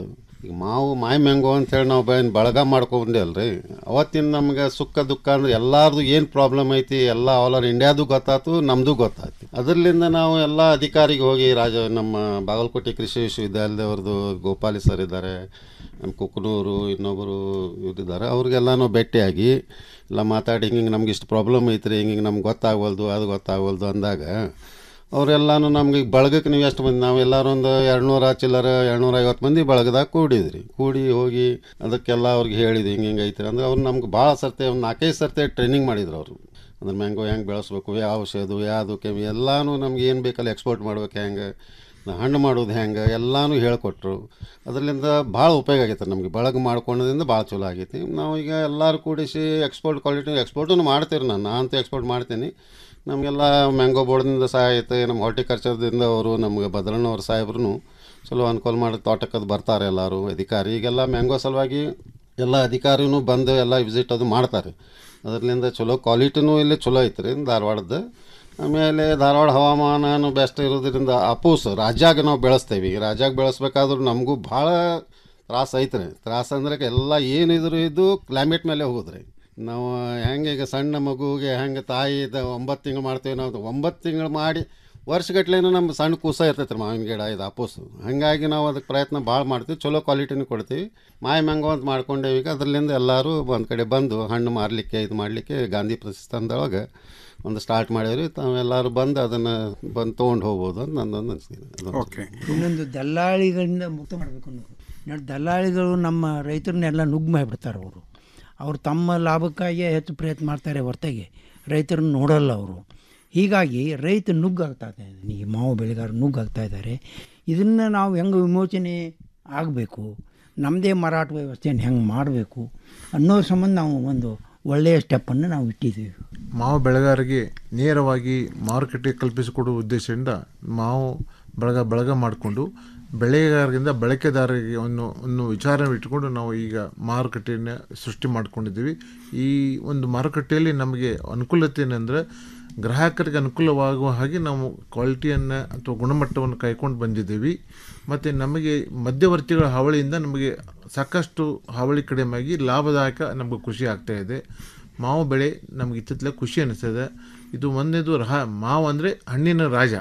ಈಗ ಮಾವು ಮಾಯಿ ಮ್ಯಾಂಗೋ ಅಂತೇಳಿ ನಾವು ಬೇನ್ ಬಳಗ ಮಾಡ್ಕೊಂಡೆ ಅಲ್ರಿ ಅವತ್ತಿನ ನಮ್ಗೆ ಸುಖ ದುಃಖ ಅಂದ್ರೆ ಎಲ್ಲಾರ್ದು ಏನು ಪ್ರಾಬ್ಲಮ್ ಐತಿ ಎಲ್ಲ ಆಲ್ ಓವರ್ ಇಂಡಿಯಾದು ಗೊತ್ತಾಯ್ತು ನಮ್ಮದು ಗೊತ್ತಾಯ್ತು ಅದರಿಂದ ನಾವು ಎಲ್ಲ ಅಧಿಕಾರಿಗೆ ಹೋಗಿ ರಾಜ ನಮ್ಮ ಬಾಗಲಕೋಟೆ ಕೃಷಿ ವಿಶ್ವವಿದ್ಯಾಲಯದವ್ರದ್ದು ಗೋಪಾಲಿ ಸರ್ ಇದ್ದಾರೆ ನಮ್ಮ ಕುಕ್ನೂರು ಇನ್ನೊಬ್ಬರು ಇದ್ದಾರೆ ಅವ್ರಿಗೆಲ್ಲನೂ ಭೇಟಿಯಾಗಿ ಎಲ್ಲ ಮಾತಾಡಿ ಹಿಂಗೆ ನಮ್ಗೆ ಇಷ್ಟು ಪ್ರಾಬ್ಲಮ್ ಐತ್ರಿ ಹಿಂಗೆ ನಮ್ಗೆ ಗೊತ್ತಾಗವಲ್ದು ಅದು ಗೊತ್ತಾಗವಲ್ದು ಅಂದಾಗ ಅವರೆಲ್ಲನೂ ನಮ್ಗೆ ಈಗ ಬಳಗಕ್ಕೆ ನೀವು ಎಷ್ಟು ಮಂದಿ ನಾವೆಲ್ಲರೂ ಒಂದು ಎರಡುನೂರ ಚಿಲ್ಲರ ಎರಡುನೂರ ಐವತ್ತು ಮಂದಿ ಬಳಗದಾಗ ಕೂಡಿದ್ರಿ ಕೂಡಿ ಹೋಗಿ ಅದಕ್ಕೆಲ್ಲ ಅವ್ರಿಗೆ ಹೇಳಿದ್ವಿ ಹಿಂಗೆ ಹಿಂಗೆ ಐತ್ರಿ ಅಂದ್ರೆ ಅವ್ರು ನಮ್ಗೆ ಭಾಳ ಸರ್ತಿ ಒಂದು ನಾಲ್ಕೈದು ಸರ್ತಿ ಟ್ರೈನಿಂಗ್ ಮಾಡಿದ್ರು ಅವರು ಅಂದ್ರೆ ಮ್ಯಾಂಗೋ ಹೆಂಗೆ ಬೆಳೆಸ್ಬೇಕು ಯಾವ ಔಷಧ ಯಾವುದು ಕೆಮಿ ಎಲ್ಲನೂ ನಮ್ಗೆ ಏನು ಬೇಕಲ್ಲ ಎಕ್ಸ್ಪೋರ್ಟ್ ಮಾಡ್ಬೇಕು ಹೆಂಗೆ ಹಣ್ಣು ಮಾಡೋದು ಹೆಂಗೆ ಎಲ್ಲನೂ ಹೇಳ್ಕೊಟ್ರು ಅದರಿಂದ ಭಾಳ ಉಪಯೋಗ ಆಗೈತೆ ನಮಗೆ ಬಳಗ ಮಾಡ್ಕೊಳ್ಳೋದ್ರಿಂದ ಭಾಳ ಚಲೋ ಆಗೈತಿ ನಾವು ಈಗ ಎಲ್ಲರೂ ಕೂಡಿಸಿ ಎಕ್ಸ್ಪೋರ್ಟ್ ಕ್ವಾಲಿಟಿ ಎಕ್ಸ್ಪೋರ್ಟನ್ನು ಮಾಡ್ತೀರಿ ನಾನು ನಾನಂತೂ ಎಕ್ಸ್ಪೋರ್ಟ್ ಮಾಡ್ತೀನಿ ನಮಗೆಲ್ಲ ಮ್ಯಾಂಗೋ ಬೋರ್ಡ್ದಿಂದ ಸಹಾಯ ಐತೆ ನಮ್ಮ ಹಾರ್ಟಿಕಲ್ಚರ್ದಿಂದ ಅವರು ನಮ್ಗೆ ಭದ್ರಣ್ಣವ್ರ ಸಾಹೇಬ್ರು ಚಲೋ ಅನುಕೂಲ ಮಾಡಿ ತೋಟಕ್ಕದು ಬರ್ತಾರೆ ಎಲ್ಲರೂ ಅಧಿಕಾರಿ ಈಗೆಲ್ಲ ಮ್ಯಾಂಗೋ ಸಲುವಾಗಿ ಎಲ್ಲ ಅಧಿಕಾರಿನೂ ಬಂದು ಎಲ್ಲ ವಿಸಿಟ್ ಅದು ಮಾಡ್ತಾರೆ ಅದರಿಂದ ಚಲೋ ಕ್ವಾಲಿಟಿನೂ ಇಲ್ಲಿ ಚಲೋ ಐತ್ರಿ ಧಾರವಾಡದ್ದು ಆಮೇಲೆ ಧಾರವಾಡ ಹವಾಮಾನನೂ ಬೆಸ್ಟ್ ಇರೋದ್ರಿಂದ ಅಪೂಸ್ ರಾಜ್ಯಾಗ ನಾವು ಬೆಳೆಸ್ತೇವೆ ಈಗ ರಾಜ್ಯಾಗ ಬೆಳೆಸ್ಬೇಕಾದ್ರೂ ನಮಗೂ ಭಾಳ ತ್ರಾಸ ಐತ್ರಿ ತ್ರಾಸ ಅಂದ್ರೆ ಎಲ್ಲ ಏನಿದ್ರು ಇದು ಕ್ಲೈಮೇಟ್ ಮೇಲೆ ಹೋಗುದ್ರಿ ನಾವು ಹೆಂಗೆ ಈಗ ಸಣ್ಣ ಮಗುವಿಗೆ ಹೆಂಗೆ ತಾಯಿ ಇದು ಒಂಬತ್ತು ತಿಂಗಳು ಮಾಡ್ತೇವೆ ನಾವು ಒಂಬತ್ತು ತಿಂಗಳು ಮಾಡಿ ವರ್ಷಗಟ್ಲೆನೂ ನಮ್ಮ ಸಣ್ಣ ಕೂಸ ಇರ್ತೈತೆ ರೀ ಮಾವಿನ ಗಿಡ ಇದು ಅಪೋಸು ಹಾಗಾಗಿ ನಾವು ಅದಕ್ಕೆ ಪ್ರಯತ್ನ ಭಾಳ ಮಾಡ್ತೀವಿ ಚಲೋ ಕ್ವಾಲಿಟಿನೂ ಕೊಡ್ತೀವಿ ಮಾಯ ಮ್ಯಾಂಗೋ ಅಂತ ಮಾಡ್ಕೊಂಡೇವಿ ಈಗ ಅದರಿಂದ ಎಲ್ಲರೂ ಒಂದು ಕಡೆ ಬಂದು ಹಣ್ಣು ಮಾರಲಿಕ್ಕೆ ಇದು ಮಾಡಲಿಕ್ಕೆ ಗಾಂಧಿ ಪ್ರತಿಷ್ಠಾನದೊಳಗೆ ಒಂದು ಸ್ಟಾರ್ಟ್ ಮಾಡೀವಿ ತಾವೆಲ್ಲರೂ ಬಂದು ಅದನ್ನು ಬಂದು ತೊಗೊಂಡು ಹೋಗ್ಬೋದು ಅಂತ ನನ್ನೊಂದು ಅನಿಸ್ತೀನಿ ಓಕೆ ಇನ್ನೊಂದು ದಲ್ಲಾಳಿಗಳಿಂದ ಮುಕ್ತ ಮಾಡಬೇಕು ಅನ್ನೋದು ನೋಡಿ ದಲ್ಲಾಳಿಗಳು ನಮ್ಮ ರೈತರನ್ನೆಲ್ಲ ನುಗ್ಗು ಮಾಡಿಬಿಡ್ತಾರೆ ಅವರು ಅವರು ತಮ್ಮ ಲಾಭಕ್ಕಾಗಿ ಹೆಚ್ಚು ಪ್ರಯತ್ನ ಮಾಡ್ತಾರೆ ಹೊರತಾಗಿ ರೈತರನ್ನು ನೋಡಲ್ಲ ಅವರು ಹೀಗಾಗಿ ರೈತ ನುಗ್ಗಾಗ್ತಾ ಇದ್ದಾನೆ ಈ ಮಾವು ಬೆಳೆಗಾರ ನುಗ್ಗಾಗ್ತಾ ಇದ್ದಾರೆ ಇದನ್ನು ನಾವು ಹೆಂಗೆ ವಿಮೋಚನೆ ಆಗಬೇಕು ನಮ್ಮದೇ ಮಾರಾಟ ವ್ಯವಸ್ಥೆಯನ್ನು ಹೆಂಗೆ ಮಾಡಬೇಕು ಅನ್ನೋ ಸಂಬಂಧ ನಾವು ಒಂದು ಒಳ್ಳೆಯ ಸ್ಟೆಪ್ಪನ್ನು ನಾವು ಇಟ್ಟಿದ್ದೀವಿ ಮಾವು ಬೆಳೆಗಾರರಿಗೆ ನೇರವಾಗಿ ಮಾರುಕಟ್ಟೆ ಕಲ್ಪಿಸಿಕೊಡುವ ಉದ್ದೇಶದಿಂದ ಮಾವು ಬಳಗ ಬಳಗ ಮಾಡಿಕೊಂಡು ಬೆಳೆಗಾರರಿಂದ ಬಳಕೆದಾರರಿಗೆ ಒಂದು ಒಂದು ವಿಚಾರ ಇಟ್ಟುಕೊಂಡು ನಾವು ಈಗ ಮಾರುಕಟ್ಟೆಯನ್ನು ಸೃಷ್ಟಿ ಮಾಡ್ಕೊಂಡಿದ್ದೀವಿ ಈ ಒಂದು ಮಾರುಕಟ್ಟೆಯಲ್ಲಿ ನಮಗೆ ಅನುಕೂಲತೆ ಏನಂದರೆ ಗ್ರಾಹಕರಿಗೆ ಅನುಕೂಲವಾಗುವ ಹಾಗೆ ನಾವು ಕ್ವಾಲಿಟಿಯನ್ನು ಅಥವಾ ಗುಣಮಟ್ಟವನ್ನು ಕಾಯ್ಕೊಂಡು ಬಂದಿದ್ದೀವಿ ಮತ್ತು ನಮಗೆ ಮಧ್ಯವರ್ತಿಗಳ ಹಾವಳಿಯಿಂದ ನಮಗೆ ಸಾಕಷ್ಟು ಹಾವಳಿ ಕಡಿಮೆಯಾಗಿ ಲಾಭದಾಯಕ ನಮಗೆ ಖುಷಿ ಆಗ್ತಾ ಇದೆ ಮಾವು ಬೆಳೆ ನಮಗೆ ಇತ್ತಿತ್ತಲೆ ಖುಷಿ ಅನಿಸ್ತದೆ ಇದು ಒಂದೇದು ರಹ ಮಾವು ಅಂದರೆ ಹಣ್ಣಿನ ರಾಜ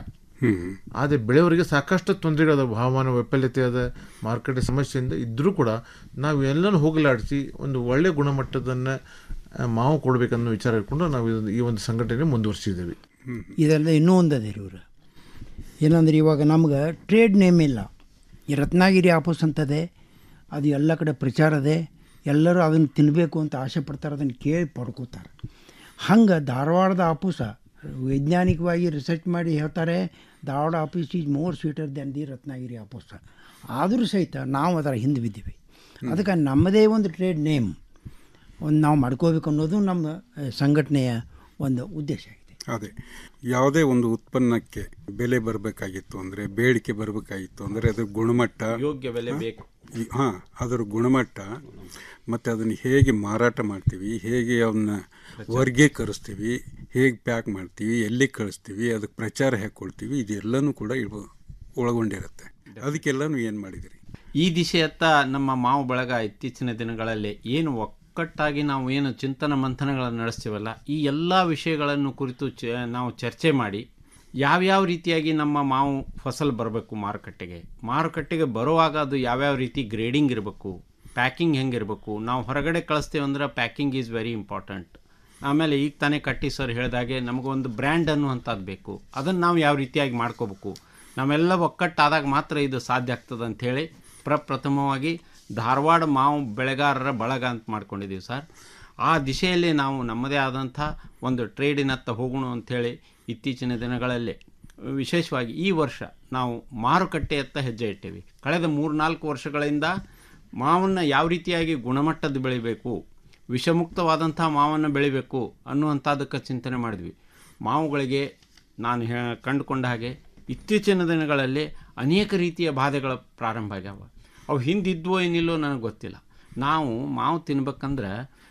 ಆದರೆ ಬೆಳೆಯವರಿಗೆ ಸಾಕಷ್ಟು ತೊಂದರೆಗಳದ ಹವಾಮಾನ ವೈಫಲ್ಯತೆ ಅದ ಮಾರುಕಟ್ಟೆ ಸಮಸ್ಯೆಯಿಂದ ಇದ್ದರೂ ಕೂಡ ನಾವು ಎಲ್ಲನೂ ಹೋಗಲಾಡಿಸಿ ಒಂದು ಒಳ್ಳೆಯ ಗುಣಮಟ್ಟದನ್ನು ಆ, ಮಾವು ಕೊಡಬೇಕನ್ನೋ ವಿಚಾರ ಇಟ್ಕೊಂಡು ನಾವು ಇದೊಂದು- ಈ ಒಂದು ಸಂಘಟನೆ ಮುಂದುವರಿಸಿದ್ದೀವಿ ಇದೆಲ್ಲ ಇನ್ನೂ ಒಂದು ಅದೇ ರೀ ಇವರು ಏನಂದ್ರೆ ಇವಾಗ ನಮ್ಗೆ ಟ್ರೇಡ್ ನೇಮ್ ಇಲ್ಲ ಈ ರತ್ನಾಗಿರಿ ಆಪೋಸ್ ಅಂತದೆ ಅದು ಎಲ್ಲ ಕಡೆ ಪ್ರಚಾರ ಅದೇ ಎಲ್ಲರೂ ಅದನ್ನು ತಿನ್ನಬೇಕು ಅಂತ ಆಸೆ ಪಡ್ತಾರೆ ಅದನ್ನು ಕೇಳಿ ಪಡ್ಕೋತಾರೆ ಹಂಗೆ ಧಾರವಾಡದ ಆಪೂಸ ವೈಜ್ಞಾನಿಕವಾಗಿ ರಿಸರ್ಚ್ ಮಾಡಿ ಹೇಳ್ತಾರೆ ಧಾರವಾಡ ಆಫೀಸ್ is more sweeter than the Ratnagiri ಆಪೂಸ ಆದರೂ ಸಹಿತ ನಾವು ಅದರ ಹಿಂದೆ ಬಿದ್ದೀವಿ ಅದಕ್ಕೆ ನಮ್ಮದೇ ಒಂದು ಟ್ರೇಡ್ ನೇಮ್ ಒಂದು ನಾವು ಮಾಡ್ಕೋಬೇಕು ಅನ್ನೋದು ನಮ್ಮ ಆ, ಸಂಘಟನೆಯ ಒಂದು ಉದ್ದೇಶ ಅದೇ ಯಾವುದೇ ಒಂದು ಉತ್ಪನ್ನಕ್ಕೆ ಬೆಲೆ ಬರಬೇಕಾಗಿತ್ತು ಅಂದರೆ ಬೇಡಿಕೆ ಬರಬೇಕಾಗಿತ್ತು ಅಂದರೆ ಅದ್ರ ಗುಣಮಟ್ಟ ಯೋಗ್ಯ ಬೆಲೆ ಬೇಕು ಹಾಂ ಅದರ ಗುಣಮಟ್ಟ ಮತ್ತು ಅದನ್ನು ಹೇಗೆ ಮಾರಾಟ ಮಾಡ್ತೀವಿ ಹೇಗೆ ಅವನ್ನ ವರ್ಗೀಕರಿಸ್ತೀವಿ ಹೇಗೆ ಪ್ಯಾಕ್ ಮಾಡ್ತೀವಿ ಎಲ್ಲಿ ಕಳಿಸ್ತೀವಿ ಅದಕ್ಕೆ ಪ್ರಚಾರ ಹೇಗೆ ಕೊಡ್ತೀವಿ ಇದೆಲ್ಲನೂ ಕೂಡ ಇಳ್ಬ- ಒಳಗೊಂಡಿರುತ್ತೆ ಅದಕ್ಕೆಲ್ಲನೂ ಏನು ಮಾಡಿದಿರಿ ಈ ದಿಶೆಯತ್ತ ನಮ್ಮ ಮಾವು ಬಳಗ ಇತ್ತೀಚಿನ ದಿನಗಳಲ್ಲಿ ಏನು ಒಕ್ಕಟ್ಟಾಗಿ ನಾವು ಏನು ಚಿಂತನ ಮಂಥನಗಳನ್ನು ನಡೆಸ್ತೀವಲ್ಲ ಈ ಎಲ್ಲ ವಿಷಯಗಳನ್ನು ಕುರಿತು ಚ ನಾವು ಚರ್ಚೆ ಮಾಡಿ ಯಾವ್ಯಾವ ರೀತಿಯಾಗಿ ನಮ್ಮ ಮಾವು ಫಸಲ್ ಬರಬೇಕು ಮಾರುಕಟ್ಟೆಗೆ ಮಾರುಕಟ್ಟೆಗೆ ಬರುವಾಗ ಅದು ಯಾವ್ಯಾವ ರೀತಿ ಗ್ರೇಡಿಂಗ್ ಇರಬೇಕು ಪ್ಯಾಕಿಂಗ್ ಹೆಂಗಿರಬೇಕು ನಾವು ಹೊರಗಡೆ ಕಳಿಸ್ತೇವೆ ಅಂದ್ರೆ ಪ್ಯಾಕಿಂಗ್ ಈಸ್ ವೆರಿ ಇಂಪಾರ್ಟೆಂಟ್ ಆಮೇಲೆ ಈಗ ತಾನೇ ಕಟ್ಟಿ ಸರ್ ಹೇಳಿದಾಗೆ ನಮಗೊಂದು ಬ್ರ್ಯಾಂಡ್ ಅನ್ನುವಂಥದ್ದು ಬೇಕು ಅದನ್ನು ನಾವು ಯಾವ ರೀತಿಯಾಗಿ ಮಾಡ್ಕೋಬೇಕು ನಾವೆಲ್ಲ ಒಕ್ಕಟ್ಟಾದಾಗ ಮಾತ್ರ ಇದು ಸಾಧ್ಯ ಆಗ್ತದೆ ಅಂಥೇಳಿ ಪ್ರಪ್ರಥಮವಾಗಿ ಧಾರವಾಡ ಮಾವು ಬೆಳೆಗಾರರ ಬಳಗ ಅಂತ ಮಾಡ್ಕೊಂಡಿದ್ದೀವಿ ಸರ್ ಆ ದಿಶೆಯಲ್ಲಿ ನಾವು ನಮ್ಮದೇ ಆದಂಥ ಒಂದು ಟ್ರೇಡಿನತ್ತ ಹೋಗೋಣ ಅಂಥೇಳಿ ಇತ್ತೀಚಿನ ದಿನಗಳಲ್ಲಿ ವಿಶೇಷವಾಗಿ ಈ ವರ್ಷ ನಾವು ಮಾರುಕಟ್ಟೆಯತ್ತ ಹೆಜ್ಜೆ ಇಟ್ಟೇವಿ ಕಳೆದ ಮೂರ್ನಾಲ್ಕು ವರ್ಷಗಳಿಂದ ಮಾವನ್ನು ಯಾವ ರೀತಿಯಾಗಿ ಗುಣಮಟ್ಟದ ಬೆಳಿಬೇಕು ವಿಷಮುಕ್ತವಾದಂಥ ಮಾವನ್ನು ಬೆಳಿಬೇಕು ಅನ್ನುವಂಥದ್ದಕ್ಕೆ ಚಿಂತನೆ ಮಾಡಿದ್ವಿ ಮಾವುಗಳಿಗೆ ನಾನು ಹೇ ಕಂಡುಕೊಂಡ ಹಾಗೆ ಇತ್ತೀಚಿನ ದಿನಗಳಲ್ಲಿ ಅನೇಕ ರೀತಿಯ ಬಾಧೆಗಳು ಪ್ರಾರಂಭ ಆಗ್ಯಾವ ಅವು ಹಿಂದಿದ್ವೋ ಏನಿಲ್ಲೋ ನನಗೆ ಗೊತ್ತಿಲ್ಲ ನಾವು ಮಾವು ತಿನ್ಬೇಕಂದ್ರೆ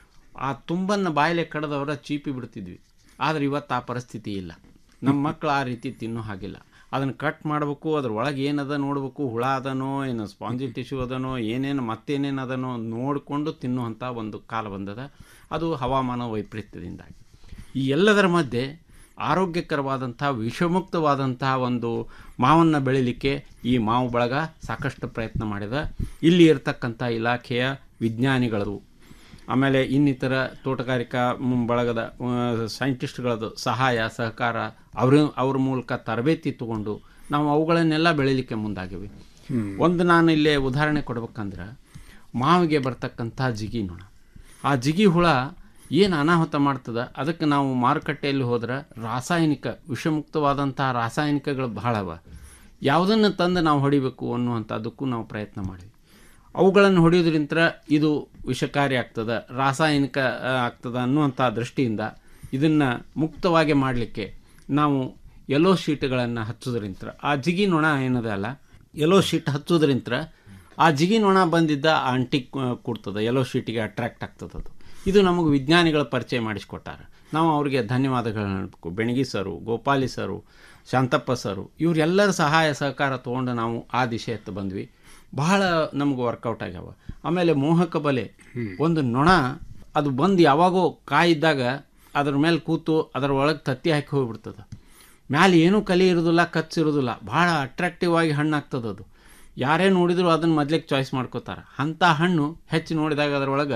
ಆ ತುಂಬನ್ನು ಬಾಯಲೆ ಕಡ್ದವರ ಚೀಪಿ ಬಿಡ್ತಿದ್ವಿ ಆದರೆ ಇವತ್ತು ಆ ಪರಿಸ್ಥಿತಿ ಇಲ್ಲ ನಮ್ಮ ಮಕ್ಕಳು ಆ ರೀತಿ ತಿನ್ನೋ ಹಾಗಿಲ್ಲ ಅದನ್ನು ಕಟ್ ಮಾಡಬೇಕು ಅದ್ರ ಒಳಗೆ ಏನದ ನೋಡಬೇಕು ಹುಳ ಅದನೋ ಏನು ಸ್ಪಾಂಜಿ ಟಿಶ್ಯೂ ಅದನೋ ಏನೇನು ಮತ್ತೇನೇನು ಅದನೋ ನೋಡಿಕೊಂಡು ತಿನ್ನುವಂಥ ಒಂದು ಕಾಲ ಬಂದದ ಅದು ಹವಾಮಾನ ವೈಪರೀತ್ಯದಿಂದಾಗಿ ಈ ಎಲ್ಲದರ ಮಧ್ಯೆ ಆರೋಗ್ಯಕರವಾದಂಥ ವಿಷಮುಕ್ತವಾದಂತಹ ಒಂದು ಮಾವನ್ನು ಬೆಳಿಲಿಕ್ಕೆ ಈ ಮಾವು ಬಳಗ ಸಾಕಷ್ಟು ಪ್ರಯತ್ನ ಮಾಡಿದ ಇಲ್ಲಿ ಇರತಕ್ಕಂಥ ಇಲಾಖೆಯ ವಿಜ್ಞಾನಿಗಳು ಆಮೇಲೆ ಇನ್ನಿತರ ತೋಟಗಾರಿಕಾ ಮ್, ಬಳಗದ ಸೈಂಟಿಸ್ಟ್ಗಳದ್ದು ಸಹಾಯ ಸಹಕಾರ ಅವ್ರ ಅವ್ರ ಮೂಲಕ ತರಬೇತಿ ತಗೊಂಡು ನಾವು ಅವುಗಳನ್ನೆಲ್ಲ ಬೆಳಿಲಿಕ್ಕೆ ಮುಂದಾಗಿವೆ ಒಂದು ನಾನು ಇಲ್ಲೇ ಉದಾಹರಣೆ ಕೊಡ್ಬೇಕಂದ್ರೆ ಮಾವಿಗೆ ಬರ್ತಕ್ಕಂಥ ಜಿಗಿ ನೊಣ ಆ ಜಿಗಿ ಹುಳ ಏನು ಅನಾಹುತ ಮಾಡ್ತದ ಅದಕ್ಕೆ ನಾವು ಮಾರುಕಟ್ಟೆಯಲ್ಲಿ ಹೋದ್ರೆ ರಾಸಾಯನಿಕ ವಿಷಮುಕ್ತವಾದಂತಹ ರಾಸಾಯನಿಕಗಳು ಬಹಳ ಅವ ಯಾವುದನ್ನು ತಂದು ನಾವು ಹೊಡಿಬೇಕು ಅನ್ನುವಂಥದ್ದಕ್ಕೂ ನಾವು ಪ್ರಯತ್ನ ಮಾಡಿದ್ವಿ ಅವುಗಳನ್ನು ಹೊಡೆಯೋದ್ರಿಂದ ಇದು ವಿಷಕಾರಿ ಆಗ್ತದ ರಾಸಾಯನಿಕ ಆ, ಆಗ್ತದ ಅನ್ನುವಂಥ ದೃಷ್ಟಿಯಿಂದ ಇದನ್ನು ಮುಕ್ತವಾಗಿ ಮಾಡಲಿಕ್ಕೆ ನಾವು ಯೆಲ್ಲೋ ಶೀಟ್ಗಳನ್ನು ಹಚ್ಚೋದ್ರಿಂತ ಆ ಜಿಗಿ ನೊಣ ಏನದ ಅಲ್ಲ ಯೆಲ್ಲೋ ಶೀಟ್ ಹಚ್ಚೋದ್ರಿಂತ ಆ ಜಿಗಿ ನೊಣ ಬಂದಿದ್ದ ಆ ಅಂಟಿ ಕೊಡ್ತದೆ ಯೆಲ್ಲೋ ಶೀಟಿಗೆ ಅಟ್ರಾಕ್ಟ್ ಆಗ್ತದೆ ಅದು ಇದು ನಮಗೆ ವಿಜ್ಞಾನಿಗಳ ಪರಿಚಯ ಮಾಡಿಸ್ಕೊಟ್ಟಾರೆ ನಾವು ಅವರಿಗೆ ಧನ್ಯವಾದಗಳನ್ನ ಹೇಳ್ಬೇಕು ಬೆಣಗಿ ಸರು ಗೋಪಾಲಿ ಸರು ಶಾಂತಪ್ಪ ಸರು ಇವರೆಲ್ಲರ ಸಹಾಯ ಸಹಕಾರ ತೊಗೊಂಡು ನಾವು ಆ ದಿಶೆಯತ್ತ ಬಂದ್ವಿ ಬಹಳ ನಮ್ಗೆ ವರ್ಕೌಟ್ ಆಗ್ಯಾವ ಆಮೇಲೆ ಮೋಹಕ ಬಲೆ ಒಂದು ನೊಣ ಅದು ಬಂದು ಯಾವಾಗೋ ಕಾಯಿದ್ದಾಗ ಅದ್ರ ಮೇಲೆ ಕೂತು ಅದರ ಒಳಗೆ ತತ್ತಿ ಹಾಕಿ ಹೋಗ್ಬಿಡ್ತದೆ ಮ್ಯಾಲೆ ಏನೂ ಕಲಿ ಇರೋದಿಲ್ಲ ಕಚ್ಚಿರೋದಿಲ್ಲ ಭಾಳ ಅಟ್ರಾಕ್ಟಿವ್ ಆಗಿ ಹಣ್ಣು ಆಗ್ತದೆ ಅದು ಯಾರೇ ನೋಡಿದ್ರು ಅದನ್ನು ಮೊದ್ಲಿಗೆ ಚಾಯ್ಸ್ ಮಾಡ್ಕೋತಾರೆ ಅಂಥ ಹಣ್ಣು ಹೆಚ್ಚು ನೋಡಿದಾಗ ಅದರೊಳಗೆ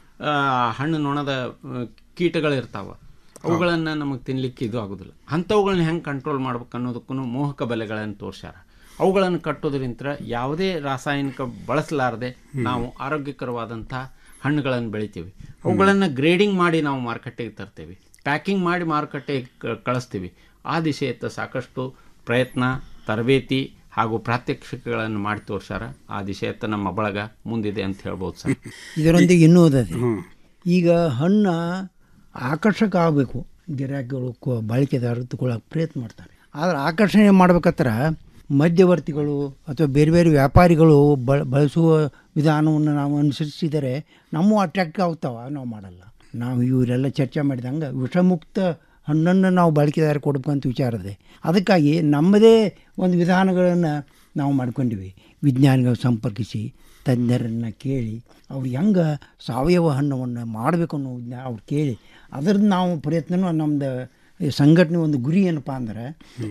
ಹಣ್ಣು ನೊಣದ ಆ, ಕೀಟಗಳಿರ್ತಾವೆ ಅವುಗಳನ್ನು ನಮಗೆ ತಿನ್ನಲಿಕ್ಕೆ ಇದು ಆಗೋದಿಲ್ಲ ಅಂಥವುಗಳನ್ನ ಹೆಂಗೆ ಕಂಟ್ರೋಲ್ ಮಾಡ್ಬೇಕು ಅನ್ನೋದಕ್ಕೂ ಮೋಹಕ ಬಲೆಗಳನ್ನು ತೋರ್ಸ್ಯಾರ ಅವುಗಳನ್ನು ಕಟ್ಟೋದ್ರಿಂದ ಯಾವುದೇ ರಾಸಾಯನಿಕ ಬಳಸಲಾರದೆ ನಾವು ಆರೋಗ್ಯಕರವಾದಂಥ ಹಣ್ಣುಗಳನ್ನು ಬೆಳಿತೀವಿ ಅವುಗಳನ್ನು ಗ್ರೇಡಿಂಗ್ ಮಾಡಿ ನಾವು ಮಾರುಕಟ್ಟೆಗೆ ತರ್ತೇವೆ ಪ್ಯಾಕಿಂಗ್ ಮಾಡಿ ಮಾರುಕಟ್ಟೆಗೆ ಕ- ಕಳಿಸ್ತೀವಿ ಆ ದಿಶೆಯತ್ತ ಸಾಕಷ್ಟು ಪ್ರಯತ್ನ ತರಬೇತಿ ಹಾಗೂ ಪ್ರಾತ್ಯಕ್ಷಿಕೆಗಳನ್ನು ಮಾಡಿ ತೋರ್ಸ್ಯಾರ ಆ ದಿಶೆಯತ್ತ ನಮ್ಮ ಬಳಗ ಮುಂದಿದೆ ಅಂತ ಹೇಳ್ಬೋದು ಸರ್ ಇದರೊಂದಿಗೆ ಇನ್ನೂ ಅದೇ ಈಗ ಹಣ್ಣು ಆಕರ್ಷಕ ಆಗಬೇಕು ಗಿರಾಕಿಗಳು ಕೊ ಬಳಕೆದಾರರು ತಗೊಳ್ಳೋಕೆ ಪ್ರಯತ್ನ ಮಾಡ್ತಾರೆ ಆದರೆ ಆಕರ್ಷಣೆ ಮಾಡ್ಬೇಕತ್ರ ಮಧ್ಯವರ್ತಿಗಳು ಅಥವಾ ಬೇರೆ ಬೇರೆ ವ್ಯಾಪಾರಿಗಳು ಬಳ ಬಳಸುವ ವಿಧಾನವನ್ನು ನಾವು ಅನುಸರಿಸಿದರೆ ನಮ್ಮ ಅಟ್ರಾಕ್ಟ್ ಆಗ್ತಾವ ನಾವು ಮಾಡಲ್ಲ ನಾವು ಇವರೆಲ್ಲ ಚರ್ಚೆ ಮಾಡಿದಂಗೆ ವಿಷಮುಕ್ತ ಹಣ್ಣನ್ನು ನಾವು ಬಳಕೆದಾರ ಕೊಡ್ಬೇಕಂತ ವಿಚಾರ ಇದೆ ಅದಕ್ಕಾಗಿ ನಮ್ಮದೇ ಒಂದು ವಿಧಾನಗಳನ್ನು ನಾವು ಮಾಡ್ಕೊಂಡಿವಿ ವಿಜ್ಞಾನಿಗಳು ಸಂಪರ್ಕಿಸಿ ತಜ್ಞರನ್ನು ಕೇಳಿ ಅವ್ರು ಹೆಂಗೆ ಸಾವಯವ ಹಣ್ಣವನ್ನು ಮಾಡಬೇಕು ಅನ್ನೋ ವಿಜ್ಞಾ ಅವ್ರು ಕೇಳಿ ಅದ್ರದ್ದು ನಾವು ಪ್ರಯತ್ನನೂ ನಮ್ಮದು ಈ ಸಂಘಟನೆ ಒಂದು ಗುರಿ ಏನಪ್ಪ ಅಂದ್ರೆ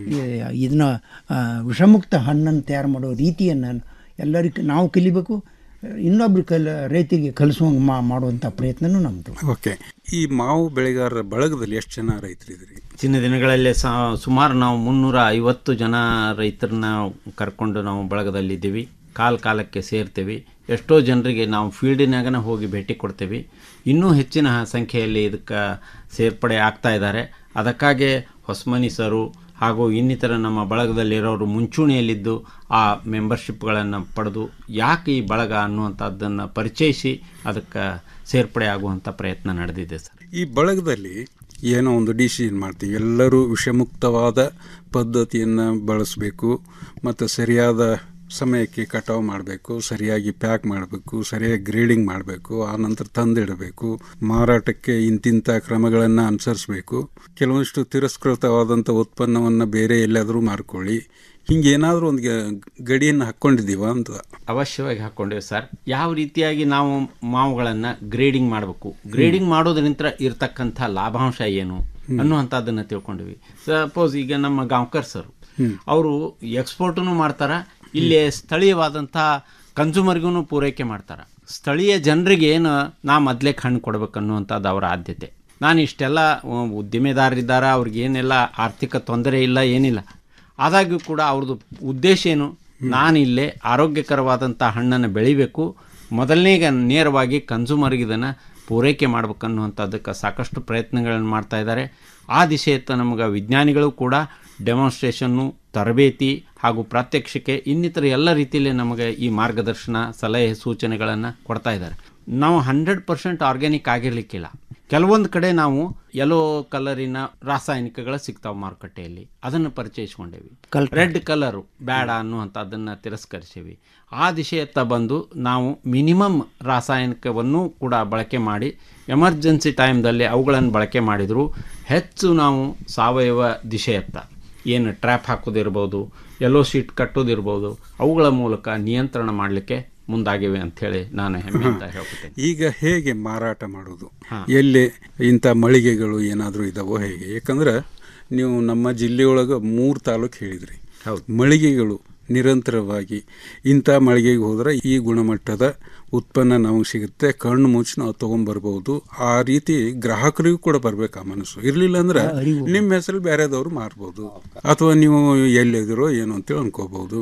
ಇದನ್ನು ವಿಷಮುಕ್ತ ಹಣ್ಣನ್ನು ತಯಾರು ಮಾಡೋ ರೀತಿಯನ್ನು ಎಲ್ಲರಿಗೂ ನಾವು ಕಲಿಬೇಕು ಇನ್ನೊಬ್ರು ಕಲ್ ರೈತರಿಗೆ ಕಲಿಸುವಂಗೆ ಮಾ ಮಾಡುವಂಥ ಪ್ರಯತ್ನನೂ ನಮ್ಮದು ಓಕೆ ಈ ಮಾವು ಬೆಳೆಗಾರರ ಬಳಗದಲ್ಲಿ ಎಷ್ಟು ಜನ ರೈತರಿದ್ರಿ ಚಿನ್ನ ದಿನಗಳಲ್ಲೇ ಸ ಸುಮಾರು ನಾವು ಮುನ್ನೂರ ಐವತ್ತು ಜನ ರೈತರನ್ನ ಕರ್ಕೊಂಡು ನಾವು ಬಳಗದಲ್ಲಿದ್ದೀವಿ ಕಾಲ ಕಾಲಕ್ಕೆ ಸೇರ್ತೀವಿ ಎಷ್ಟೋ ಜನರಿಗೆ ನಾವು ಫೀಲ್ಡಿನಾಗನ ಹೋಗಿ ಭೇಟಿ ಕೊಡ್ತೀವಿ ಇನ್ನೂ ಹೆಚ್ಚಿನ ಸಂಖ್ಯೆಯಲ್ಲಿ ಇದಕ್ಕೆ ಸೇರ್ಪಡೆ ಆಗ್ತಾ ಇದ್ದಾರೆ ಅದಕ್ಕಾಗಿ ಹೊಸಮನಿ ಸರು ಹಾಗೂ ಇನ್ನಿತರ ನಮ್ಮ ಬಳಗದಲ್ಲಿರೋರು ಮುಂಚೂಣಿಯಲ್ಲಿದ್ದು ಆ ಮೆಂಬರ್ಶಿಪ್ಗಳನ್ನು ಪಡೆದು ಯಾಕೆ ಈ ಬಳಗ ಅನ್ನುವಂಥದ್ದನ್ನು ಪರಿಚಯಿಸಿ ಅದಕ್ಕೆ ಸೇರ್ಪಡೆ ಆಗುವಂಥ ಪ್ರಯತ್ನ ನಡೆದಿದೆ ಸರ್ ಈ ಬಳಗದಲ್ಲಿ ಏನೋ ಒಂದು ಡಿಸಿಷನ್ ಮಾಡ್ತೀವಿ ಎಲ್ಲರೂ ವಿಷಮುಕ್ತವಾದ ಪದ್ಧತಿಯನ್ನು ಬಳಸಬೇಕು ಮತ್ತು ಸರಿಯಾದ ಸಮಯಕ್ಕೆ ಕಟಾವು ಮಾಡಬೇಕು ಸರಿಯಾಗಿ ಪ್ಯಾಕ್ ಮಾಡಬೇಕು ಸರಿಯಾಗಿ ಗ್ರೇಡಿಂಗ್ ಮಾಡಬೇಕು ಆನಂತರ ತಂದಿಡಬೇಕು ಮಾರಾಟಕ್ಕೆ ಇಂತಿಂಥ ಕ್ರಮಗಳನ್ನು ಅನುಸರಿಸಬೇಕು ಕೆಲವೊಂದಿಷ್ಟು ತಿರಸ್ಕೃತವಾದಂಥ ಉತ್ಪನ್ನವನ್ನು ಬೇರೆ ಎಲ್ಲಾದರೂ ಮಾರ್ಕೊಳ್ಳಿ ಹಿಂಗೆ ಏನಾದರೂ ಒಂದು ಗ- ಗಡಿಯನ್ನು ಹಾಕ್ಕೊಂಡಿದ್ದೀವ ಅಂತ ಅವಶ್ಯವಾಗಿ ಹಾಕ್ಕೊಂಡಿವಿ ಸರ್ ಯಾವ ರೀತಿಯಾಗಿ ನಾವು ಮಾವುಗಳನ್ನು ಗ್ರೇಡಿಂಗ್ ಮಾಡಬೇಕು ಗ್ರೇಡಿಂಗ್ ಮಾಡೋದ್ರಿಂದ ಇರ್ತಕ್ಕಂಥ ಲಾಭಾಂಶ ಏನು ಅನ್ನುವಂಥದ್ದನ್ನು ತಿಳ್ಕೊಂಡಿವಿ ಸಪೋಸ್ ಈಗ ನಮ್ಮ ಗಾಂವ್ಕರ್ ಸರ್ ಅವರು ಎಕ್ಸ್ಪೋರ್ಟನ್ನು ಮಾಡ್ತಾರ ಇಲ್ಲಿ ಸ್ಥಳೀಯವಾದಂಥ ಕನ್ಸ್ಯೂಮರ್ಗೂ ಪೂರೈಕೆ ಮಾಡ್ತಾರೆ ಸ್ಥಳೀಯ ಜನರಿಗೆ ಏನು ನಾ ಮೊದ್ಲೇಕ್ ಹಣ್ಣು ಕೊಡ್ಬೇಕು ಅನ್ನುವಂಥದ್ದು ಅವರ ಆದ್ಯತೆ ನಾನು ಇಷ್ಟೆಲ್ಲ ಉ- ಉದ್ದಿಮೆದಾರರಿದ್ದಾರೆ ಅವ್ರಿಗೆ ಏನೆಲ್ಲ ಆರ್ಥಿಕ ತೊಂದರೆ ಇಲ್ಲ ಏನಿಲ್ಲ ಆದಾಗ್ಯೂ ಕೂಡ ಅವ್ರದ್ದು ಉದ್ದೇಶ ಏನು ನಾನು ಇಲ್ಲೇ ಆರೋಗ್ಯಕರವಾದಂಥ ಹಣ್ಣನ್ನು ಬೆಳಿಬೇಕು ಮೊದಲನೇಗೆ ನೇರವಾಗಿ ಕನ್ಸ್ಯೂಮರ್ಗೆ ಇದನ್ನು ಪೂರೈಕೆ ಮಾಡ್ಬೇಕನ್ನುವಂಥದ್ದಕ್ಕೆ ಸಾಕಷ್ಟು ಪ್ರಯತ್ನಗಳನ್ನು ಮಾಡ್ತಾ ಇದ್ದಾರೆ ಆ ದಿಶೆಯತ್ತ ನಮಗೆ ವಿಜ್ಞಾನಿಗಳು ಕೂಡ ಡೆಮಾನ್ಸ್ಟ್ರೇಷನ್ನು ತರಬೇತಿ ಹಾಗೂ ಪ್ರಾತ್ಯಕ್ಷಿಕೆ ಇನ್ನಿತರ ಎಲ್ಲ ರೀತಿಯಲ್ಲಿ ನಮಗೆ ಈ ಮಾರ್ಗದರ್ಶನ ಸಲಹೆ ಸೂಚನೆಗಳನ್ನು ಕೊಡ್ತಾ ಇದ್ದಾರೆ ನಾವು ಹಂಡ್ರೆಡ್ ಪರ್ಸೆಂಟ್ ಆರ್ಗ್ಯಾನಿಕ್ ಆಗಿರಲಿಕ್ಕಿಲ್ಲ ಕೆಲವೊಂದು ಕಡೆ ನಾವು ಯೆಲ್ಲೋ ಕಲರಿನ ರಾಸಾಯನಿಕಗಳು ಸಿಗ್ತಾವೆ ಮಾರುಕಟ್ಟೆಯಲ್ಲಿ ಅದನ್ನು ಪರಿಚಯಿಸ್ಕೊಂಡೇವಿ ರೆಡ್ ಕಲರು ಬೇಡ ಅನ್ನುವಂಥದ್ದನ್ನು ತಿರಸ್ಕರಿಸೀವಿ ಆ ದಿಶೆಯತ್ತ ಬಂದು ನಾವು ಮಿನಿಮಮ್ ರಾಸಾಯನಿಕವನ್ನು ಕೂಡ ಬಳಕೆ ಮಾಡಿ ಎಮರ್ಜೆನ್ಸಿ ಟೈಮ್ದಲ್ಲಿ ಅವುಗಳನ್ನು ಬಳಕೆ ಮಾಡಿದರೂ ಹೆಚ್ಚು ನಾವು ಸಾವಯವ ದಿಶೆಯತ್ತ ಏನು ಟ್ರ್ಯಾಪ್ ಹಾಕೋದಿರ್ಬೋದು ಎಲ್ಲೋ ಶೀಟ್ ಕಟ್ಟೋದಿರ್ಬೋದು ಅವುಗಳ ಮೂಲಕ ನಿಯಂತ್ರಣ ಮಾಡಲಿಕ್ಕೆ ಮುಂದಾಗಿವೆ ಅಂಥೇಳಿ ನಾನು ಹೆಮ್ಮೆಯಿಂದ ಹೇಳ್ಕೊತೇನೆ ಈಗ ಹೇಗೆ ಮಾರಾಟ ಮಾಡೋದು ಎಲ್ಲಿ ಇಂಥ ಮಳಿಗೆಗಳು ಏನಾದರೂ ಇದಾವೋ ಹೇಗೆ ಯಾಕಂದ್ರೆ ನೀವು ನಮ್ಮ ಜಿಲ್ಲೆಯೊಳಗೆ ಮೂರು ತಾಲೂಕು ಹೇಳಿದ್ರಿ ಮಳಿಗೆಗಳು ನಿರಂತರವಾಗಿ ಇಂಥ ಮಳಿಗೆಗೆ ಹೋದ್ರೆ ಈ ಗುಣಮಟ್ಟದ ಉತ್ಪನ್ನ ನಮಗೆ ಸಿಗುತ್ತೆ ಕಣ್ಣು ಮುಚ್ಚಿ ನಾವು ತೊಗೊಂಬರ್ಬೋದು ಆ ರೀತಿ ಗ್ರಾಹಕರಿಗೂ ಕೂಡ ಬರ್ಬೇಕು ಆ ಮನಸ್ಸು ಇರಲಿಲ್ಲ ಅಂದ್ರೆ ನಿಮ್ಮ ಹೆಸರು ಬೇರೆದವ್ರು ಮಾರ್ಬೋದು ಅಥವಾ ನೀವು ಎಲ್ಲಿದಿರೋ ಏನು ಅಂತೇಳಿ ಅನ್ಕೋಬಹುದು